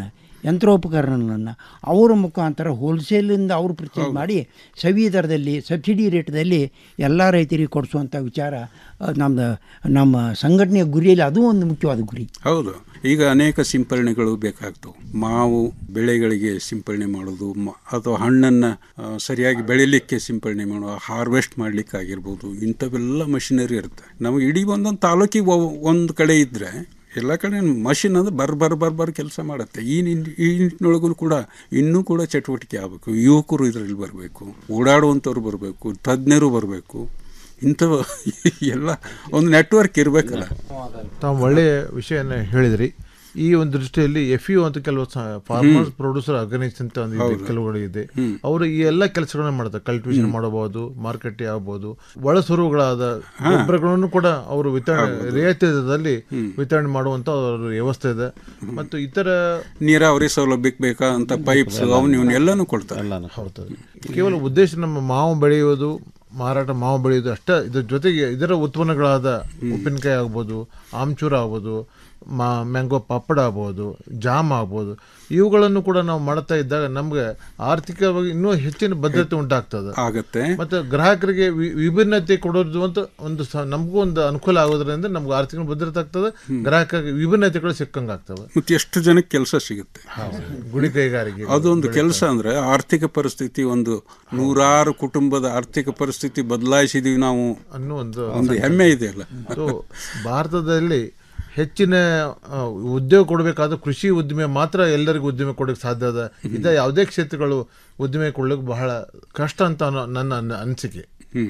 ಯಂತ್ರೋಪಕರಣಗಳನ್ನು ಅವರ ಮುಖಾಂತರ ಹೋಲ್ಸೇಲಿಂದ ಅವರು ಪರ್ಚೇಸ್ ಮಾಡಿ ಸವಿ ದರದಲ್ಲಿ ಸಬ್ಸಿಡಿ ರೇಟ್ದಲ್ಲಿ ಎಲ್ಲ ರೈತರಿಗೆ ಕೊಡಿಸುವಂಥ ವಿಚಾರ ಆ, ನಮ್ದು ನಮ್ಮ ಸಂಘಟನೆಯ ಗುರಿಯಲ್ಲಿ ಅದು ಒಂದು ಮುಖ್ಯವಾದ ಗುರಿ ಹೌದು ಈಗ ಅನೇಕ ಸಿಂಪರಣೆಗಳು ಬೇಕಾಗ್ತವೆ ಮಾವು ಬೆಳೆಗಳಿಗೆ ಸಿಂಪರಣೆ ಮಾಡೋದು ಮ- ಅಥವಾ ಹಣ್ಣನ್ನು ಆ, ಸರಿಯಾಗಿ ಬೆಳಿಲಿಕ್ಕೆ ಸಿಂಪರಣೆ ಮಾಡೋ ಹಾರ್ವೆಸ್ಟ್ ಮಾಡ್ಲಿಕ್ಕೆ ಆಗಿರ್ಬೋದು ಇಂಥವೆಲ್ಲ ಮಷಿನರಿ ಇರುತ್ತೆ ನಮಗೆ ಇಡೀ ಒಂದೊಂದು ತಾಲೂಕಿಗೆ ಒಂದು ಕಡೆ ಇದ್ದರೆ ಎಲ್ಲ ಕಡೆ ಮಷಿನ್ ಅದು ಬರ್ ಬರ್ ಬರ್ ಬರ್ ಕೆಲಸ ಮಾಡುತ್ತೆ ಈ ನಿನ್- ಈ ನಿಟ್ಟಿನೊಳಗೂ ಕೂಡ ಇನ್ನೂ ಕೂಡ ಚಟುವಟಿಕೆ ಆಗಬೇಕು ಯುವಕರು ಇದರಲ್ಲಿ ಬರಬೇಕು ಓಡಾಡುವಂಥವ್ರು ಬರಬೇಕು ತಜ್ಞರು ಬರಬೇಕು ಇಂಥವು ಎಲ್ಲ ಒಂದು ನೆಟ್ವರ್ಕ್ ಇರಬೇಕಲ್ಲ ತಾವು ಒಳ್ಳೆಯ ವಿಷಯನ ಹೇಳಿದ್ರಿ ಈ ಒಂದು ದೃಷ್ಟಿಯಲ್ಲಿ ಎಫ್ ಯು ಅಂತ ಕೆಲವು ಫಾರ್ಮರ್ಸ್ ಪ್ರೊಡ್ಯೂಸರ್ ಆರ್ಗನೈಸೇಷನ್ ಅಂತ ಒಂದು ಇದೆ, ಹೌದು. ಕೆಲವುಗಳು ಇದೆ ಹ್ಮ್. ಅವರು ಈ ಎಲ್ಲ ಕೆಲಸಗಳನ್ನ ಮಾಡ್ತಾರೆ ಕಲ್ಟಿವೇಶನ್ ಮಾಡಬಹುದು ಮಾರ್ಕೆಟಿಂಗ್ ಆಗಬಹುದು ಒಳಸುರುವುಗಳಾದ ಗೊಬ್ಬರಗಳನ್ನು ಕೂಡ ಅವರು ವಿತರಣೆ ರಿಯಾಯಿತಿ ದರದಲ್ಲಿ ವಿತರಣೆ ಮಾಡುವಂತ ಅವ್ರ ವ್ಯವಸ್ಥೆ ಇದೆ ಮತ್ತು ಇತರ ನೀರಾವರಿ ಸೌಲಭ್ಯಕ್ಕೆ ಬೇಕಾ ಅಂತ ಪೈಪ್ಸ್ ಅವನು ಇವನು ಎಲ್ಲನೂ ಕೊಡ್ತಾರೆ ಹೌದು ಕೇವಲ ಉದ್ದೇಶ ನಮ್ಮ ಮಾವು ಬೆಳೆಯುವುದು ಮಾರಾಟ ಮಾವು ಬೆಳೆಯುವುದು ಅಷ್ಟೇ ಇದ್ರ ಜೊತೆಗೆ ಇದರ ಉತ್ಪನ್ನಗಳಾದ ಉಪ್ಪಿನಕಾಯಿ ಆಗ್ಬೋದು ಆಮ್ಚೂರ ಆಗ್ಬೋದು ಮಾ ಮ್ಯಾಂಗೋ ಪಾಪಡ ಆಗ್ಬೋದು ಜಾಮ್ ಆಗ್ಬೋದು ಇವುಗಳನ್ನು ಕೂಡ ನಾವು ಮಾಡ್ತಾ ಇದ್ದಾಗ ನಮ್ಗೆ ಆರ್ಥಿಕವಾಗಿ ಇನ್ನೂ ಹೆಚ್ಚಿನ ಭದ್ರತೆ ಉಂಟಾಗ್ತದೆ ಆಗತ್ತೆ ಮತ್ತೆ ಗ್ರಾಹಕರಿಗೆ ವಿ- ವಿಭಿನ್ನತೆ ಕೊಡೋದು ಅಂತ ಒಂದು ಸ- ನಮಗೂ ಒಂದು ಅನುಕೂಲ ಆಗೋದ್ರಿಂದ ನಮ್ಗೆ ಆರ್ಥಿಕ ಭದ್ರತೆ ಆಗ್ತದೆ ಗ್ರಾಹಕರಿಗೆ ವಿಭಿನ್ನತೆಗಳು ಸಿಕ್ಕಂಗೆ ಆಗ್ತವೆ ಮತ್ತೆ ಎಷ್ಟು ಜನಕ್ಕೆ ಕೆಲಸ ಸಿಗುತ್ತೆ ಗುಡಿ ಕೈಗಾರಿಕೆ ಅದೊಂದು ಕೆಲಸ ಅಂದ್ರೆ ಆರ್ಥಿಕ ಪರಿಸ್ಥಿತಿ ಒಂದು ನೂರಾರು ಕುಟುಂಬದ ಆರ್ಥಿಕ ಪರಿಸ್ಥಿತಿ ಬದಲಾಯಿಸಿದೀವಿ ನಾವು ಅನ್ನೋ ಒಂದು ಒಂದು ಹೆಮ್ಮೆ ಇದೆಯಲ್ಲ ಸೊ ಭಾರತದಲ್ಲಿ ಹೆಚ್ಚಿನ ಆ, ಉದ್ಯೋಗ ಕೊಡಬೇಕಾದ್ರೆ ಕೃಷಿ ಉದ್ದಿಮೆ ಮಾತ್ರ ಎಲ್ಲರಿಗೂ ಉದ್ದಿಮೆ ಕೊಡೋಕೆ ಸಾಧ್ಯ ಅದ ಇದ ಯಾವುದೇ ಕ್ಷೇತ್ರಗಳು ಉದ್ದಿಮೆ ಕೊಡ್ಲಿಕ್ಕೆ ಬಹಳ ಕಷ್ಟ ಅಂತ ಅನ್ನೋ ನನ್ನ ಅನ್- ಅನಿಸಿಕೆ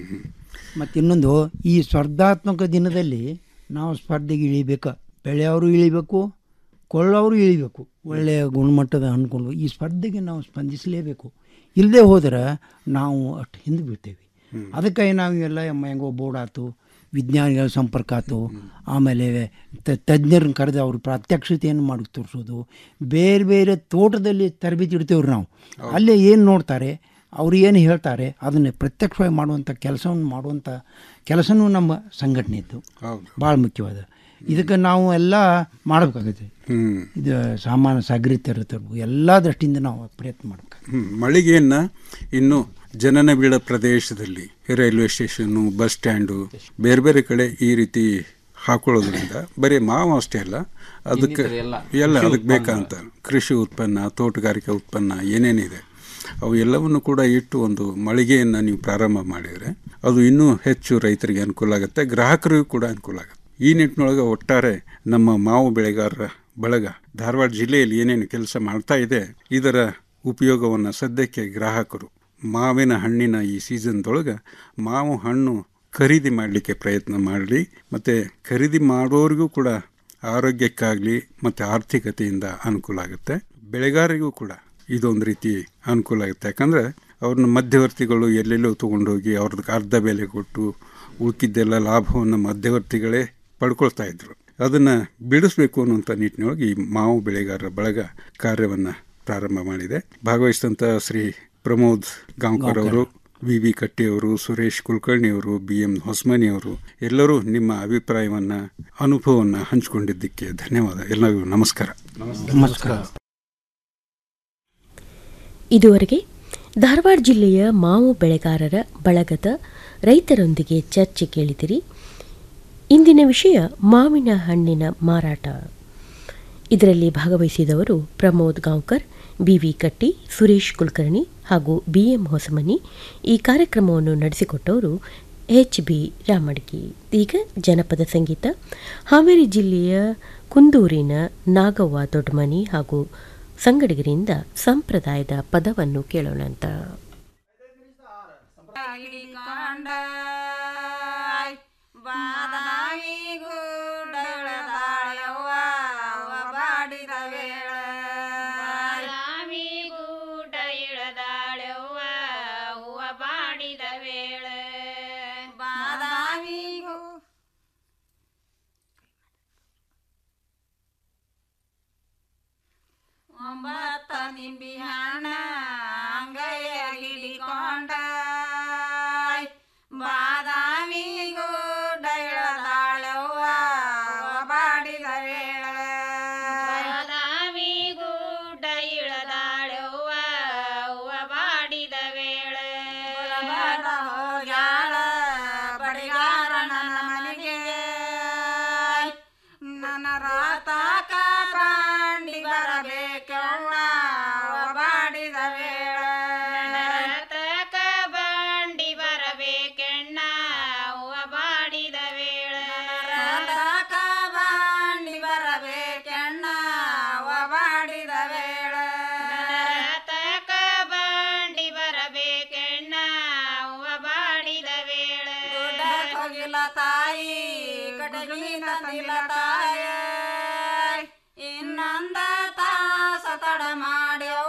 ಮತ್ತು ಇನ್ನೊಂದು ಈ ಸ್ಪರ್ಧಾತ್ಮಕ ದಿನದಲ್ಲಿ ನಾವು ಸ್ಪರ್ಧೆಗೆ ಇಳಿಬೇಕು ಬೆಳೆಯವರು ಇಳಿಬೇಕು ಕೊಳ್ಳೋರು ಇಳಿಬೇಕು ಒಳ್ಳೆಯ ಗುಣಮಟ್ಟದ ಹಣ್ಕೊಂಡು ಈ ಸ್ಪರ್ಧೆಗೆ ನಾವು ಸ್ಪಂದಿಸಲೇಬೇಕು ಇಲ್ಲದೆ ಹೋದರೆ ನಾವು ಅಷ್ಟು ಹಿಂದೆ ಬೀಳ್ತೇವೆ ಅದಕ್ಕಾಗಿ ನಾವು ಎಲ್ಲ ಹೆಂಗೋ ಬೋರ್ಡ್ ಆಯ್ತು ವಿಜ್ಞಾನಿಗಳ ಸಂಪರ್ಕ ಆಯ್ತು ಆಮೇಲೆ ತ- ತಜ್ಞರನ್ನ ಕರೆದು ಅವ್ರ ಪ್ರಾತ್ಯಕ್ಷತೆಯನ್ನು ಮಾಡಿ ತೋರಿಸೋದು ಬೇರೆ ಬೇರೆ ತೋಟದಲ್ಲಿ ತರಬೇತಿ ಇಡ್ತೇವ್ರಿ ನಾವು ಅಲ್ಲೇ ಏನು ನೋಡ್ತಾರೆ ಅವ್ರು ಏನು ಹೇಳ್ತಾರೆ ಅದನ್ನು ಪ್ರತ್ಯಕ್ಷವಾಗಿ ಮಾಡುವಂಥ ಕೆಲಸವನ್ನು ಮಾಡುವಂಥ ಕೆಲಸನೂ ನಮ್ಮ ಸಂಘಟನೆ ಇತ್ತು ಹೌದು. ಭಾಳ ಮುಖ್ಯವಾದ ಇದಕ್ಕೆ ನಾವು ಎಲ್ಲ ಮಾಡಬೇಕಾಗುತ್ತೆ ಹ್ಮ್. ಇದು ಸಾಮಾನ್ಯ ಸಾಗರಿತ ಎಲ್ಲ ದೃಷ್ಟಿಯಿಂದ ನಾವು ಪ್ರಯತ್ನ ಮಾಡಬೇಕು ಹ್ಮ್. ಮಳಿಗೆಯನ್ನ ಇನ್ನು ಜನನ ಬೀಳ ಪ್ರದೇಶದಲ್ಲಿ ರೈಲ್ವೆ ಸ್ಟೇಷನ್ನು ಬಸ್ ಸ್ಟ್ಯಾಂಡು ಬೇರೆ ಬೇರೆ ಕಡೆ ಈ ರೀತಿ ಹಾಕೊಳ್ಳೋದ್ರಿಂದ ಬರೀ ಮಾವು ಅಷ್ಟೇ ಅಲ್ಲ ಅದಕ್ಕೆ ಇನ್ನಿತರ ಎಲ್ಲ ಎಲ್ಲ ಕೃಷಿ ಅದಕ್ಕೆ ಬೇಕಂತ ಕೃಷಿ ಉತ್ಪನ್ನ ತೋಟಗಾರಿಕೆ ಉತ್ಪನ್ನ ಏನೇನಿದೆ ಅವು ಎಲ್ಲವನ್ನು ಕೂಡ ಇಟ್ಟು ಒಂದು ಮಳಿಗೆಯನ್ನು ನೀವು ಪ್ರಾರಂಭ ಮಾಡಿದರೆ ಅದು ಇನ್ನೂ ಹೆಚ್ಚು ರೈತರಿಗೆ ಅನುಕೂಲ ಆಗುತ್ತೆ ಗ್ರಾಹಕರಿಗೂ ಕೂಡ ಅನುಕೂಲ ಆಗುತ್ತೆ ಈ ನಿಟ್ಟಿನೊಳಗೆ ಒಟ್ಟಾರೆ ನಮ್ಮ ಮಾವು ಬೆಳೆಗಾರರ ಬಳಗ ಧಾರವಾಡ ಜಿಲ್ಲೆಯಲ್ಲಿ ಏನೇನು ಕೆಲಸ ಮಾಡ್ತಾ ಇದೆ ಇದರ ಉಪಯೋಗವನ್ನು ಸದ್ಯಕ್ಕೆ ಗ್ರಾಹಕರು ಮಾವಿನ ಹಣ್ಣಿನ ಈ ಸೀಸನ್ದೊಳಗೆ ಮಾವು ಹಣ್ಣು ಖರೀದಿ ಮಾಡಲಿಕ್ಕೆ ಪ್ರಯತ್ನ ಮಾಡಲಿ ಮತ್ತು ಖರೀದಿ ಮಾಡೋರಿಗೂ ಕೂಡ ಆರೋಗ್ಯಕ್ಕಾಗಲಿ ಮತ್ತು ಆರ್ಥಿಕತೆಯಿಂದ ಅನುಕೂಲ ಆಗುತ್ತೆ ಬೆಳೆಗಾರರಿಗೂ ಕೂಡ ಇದೊಂದು ರೀತಿ ಅನುಕೂಲ ಆಗುತ್ತೆ ಯಾಕಂದರೆ ಅವ್ರನ್ನ ಮಧ್ಯವರ್ತಿಗಳು ಎಲ್ಲೆಲ್ಲೋ ತೊಗೊಂಡೋಗಿ ಅವ್ರದ್ದು ಅರ್ಧ ಬೆಲೆ ಕೊಟ್ಟು ಉಳ್ಕಿದ್ದೆಲ್ಲ ಲಾಭವನ್ನು ಮಧ್ಯವರ್ತಿಗಳೇ ಪಡ್ಕೊಳ್ತಾ ಇದ್ರು ಅದನ್ನು ಬಿಡಿಸ್ಬೇಕು ಅನ್ನುವಂಥ ನಿಟ್ಟಿನೊಳಗೆ ಈ ಮಾವು ಬೆಳೆಗಾರರ ಬಳಗ ಕಾರ್ಯವನ್ನು ಪ್ರಾರಂಭ ಮಾಡಿದೆ ಭಾಗವಹಿಸಿದಂಥ ಶ್ರೀ ಪ್ರಮೋದ್ ಗಾಂವ್ಕರ್ ಅವರು ವಿ ವಿ ಕಟ್ಟಿಯವರು ಸುರೇಶ್ ಕುಲಕರ್ಣಿ ಅವರು ಬಿ ಎಂ ಹೊಸ್ಮನಿ ಅವರು ಎಲ್ಲರೂ ನಿಮ್ಮ ಅಭಿಪ್ರಾಯವನ್ನು ಅನುಭವವನ್ನು ಹಂಚಿಕೊಂಡಿದ್ದಕ್ಕೆ ಧನ್ಯವಾದ ಎಲ್ಲರಿಗೂ ನಮಸ್ಕಾರ ನಮಸ್ಕಾರ ಇದುವರೆಗೆ ಧಾರವಾಡ ಜಿಲ್ಲೆಯ ಮಾವು ಬೆಳೆಗಾರರ ಬಳಗದ ರೈತರೊಂದಿಗೆ ಚರ್ಚೆ ಕೇಳಿದಿರಿ ಇಂದಿನ ವಿಷಯ ಮಾವಿನ ಹಣ್ಣಿನ ಮಾರಾಟ ಇದರಲ್ಲಿ ಭಾಗವಹಿಸಿದವರು ಪ್ರಮೋದ್ ಗಾಂವ್ಕರ್ ಬಿವಿ ಕಟ್ಟಿ ಸುರೇಶ್ ಕುಲಕರ್ಣಿ ಹಾಗೂ ಬಿಎಂ ಹೊಸಮನಿ ಈ ಕಾರ್ಯಕ್ರಮವನ್ನು ನಡೆಸಿಕೊಟ್ಟವರು ಎಚ್ ಬಿ ರಾಮಡ್ಗಿ ಈಗ ಜನಪದ ಸಂಗೀತ ಹಾವೇರಿ ಜಿಲ್ಲೆಯ ಕುಂದೂರಿನ ನಾಗವ್ವ ದೊಡ್ಡಮನಿ ಹಾಗೂ ಸಂಗಡಿಗರಿಂದ ಸಂಪ್ರದಾಯದ ಪದವನ್ನು ಕೇಳೋಣಂತ ಬಾದಾಮಿ ಗೂಡಳದಾಳವ್ವ ಬಾಡಿದ ವೇಳ ಬಾದಾಮಿ ಗೂಡ ಇಳದಾಳವ್ವ ಹೂವ ಬಾಡಿದ ವೇಳ ಬಾದಾಮಿ ಗೂ ಒಂಬತ್ತ ನಿಂಬಿ ಹಣ್ಣ ಅಂಗೈಯ ಹಿಡಿಕೊಂಡ ಬಾದ ಬರಬೇಕೆಣ್ಣ ಹೂವ ಬಾಡಿದ ವೇಳೆ ರಥಕ ಬಾಂಡಿ ಬರಬೇಕೆಣ್ಣ ಹೂವ ಬಾಡಿದ ವೇಳೆ ರಥಕ ಬಾಂಡಿ ಬರಬೇಕೆಣ್ಣ ಹೂವ ಬಾಡಿದ ವೇಳೆ ಹೋಗಿಲ್ಲ ತಾಯಿ ಕಟಗಿ ತಂದಿಲ್ಲ ತಾಯ ಇನ್ನೊಂದ ತಾಸ ತಡ ಮಾಡ್ಯೋ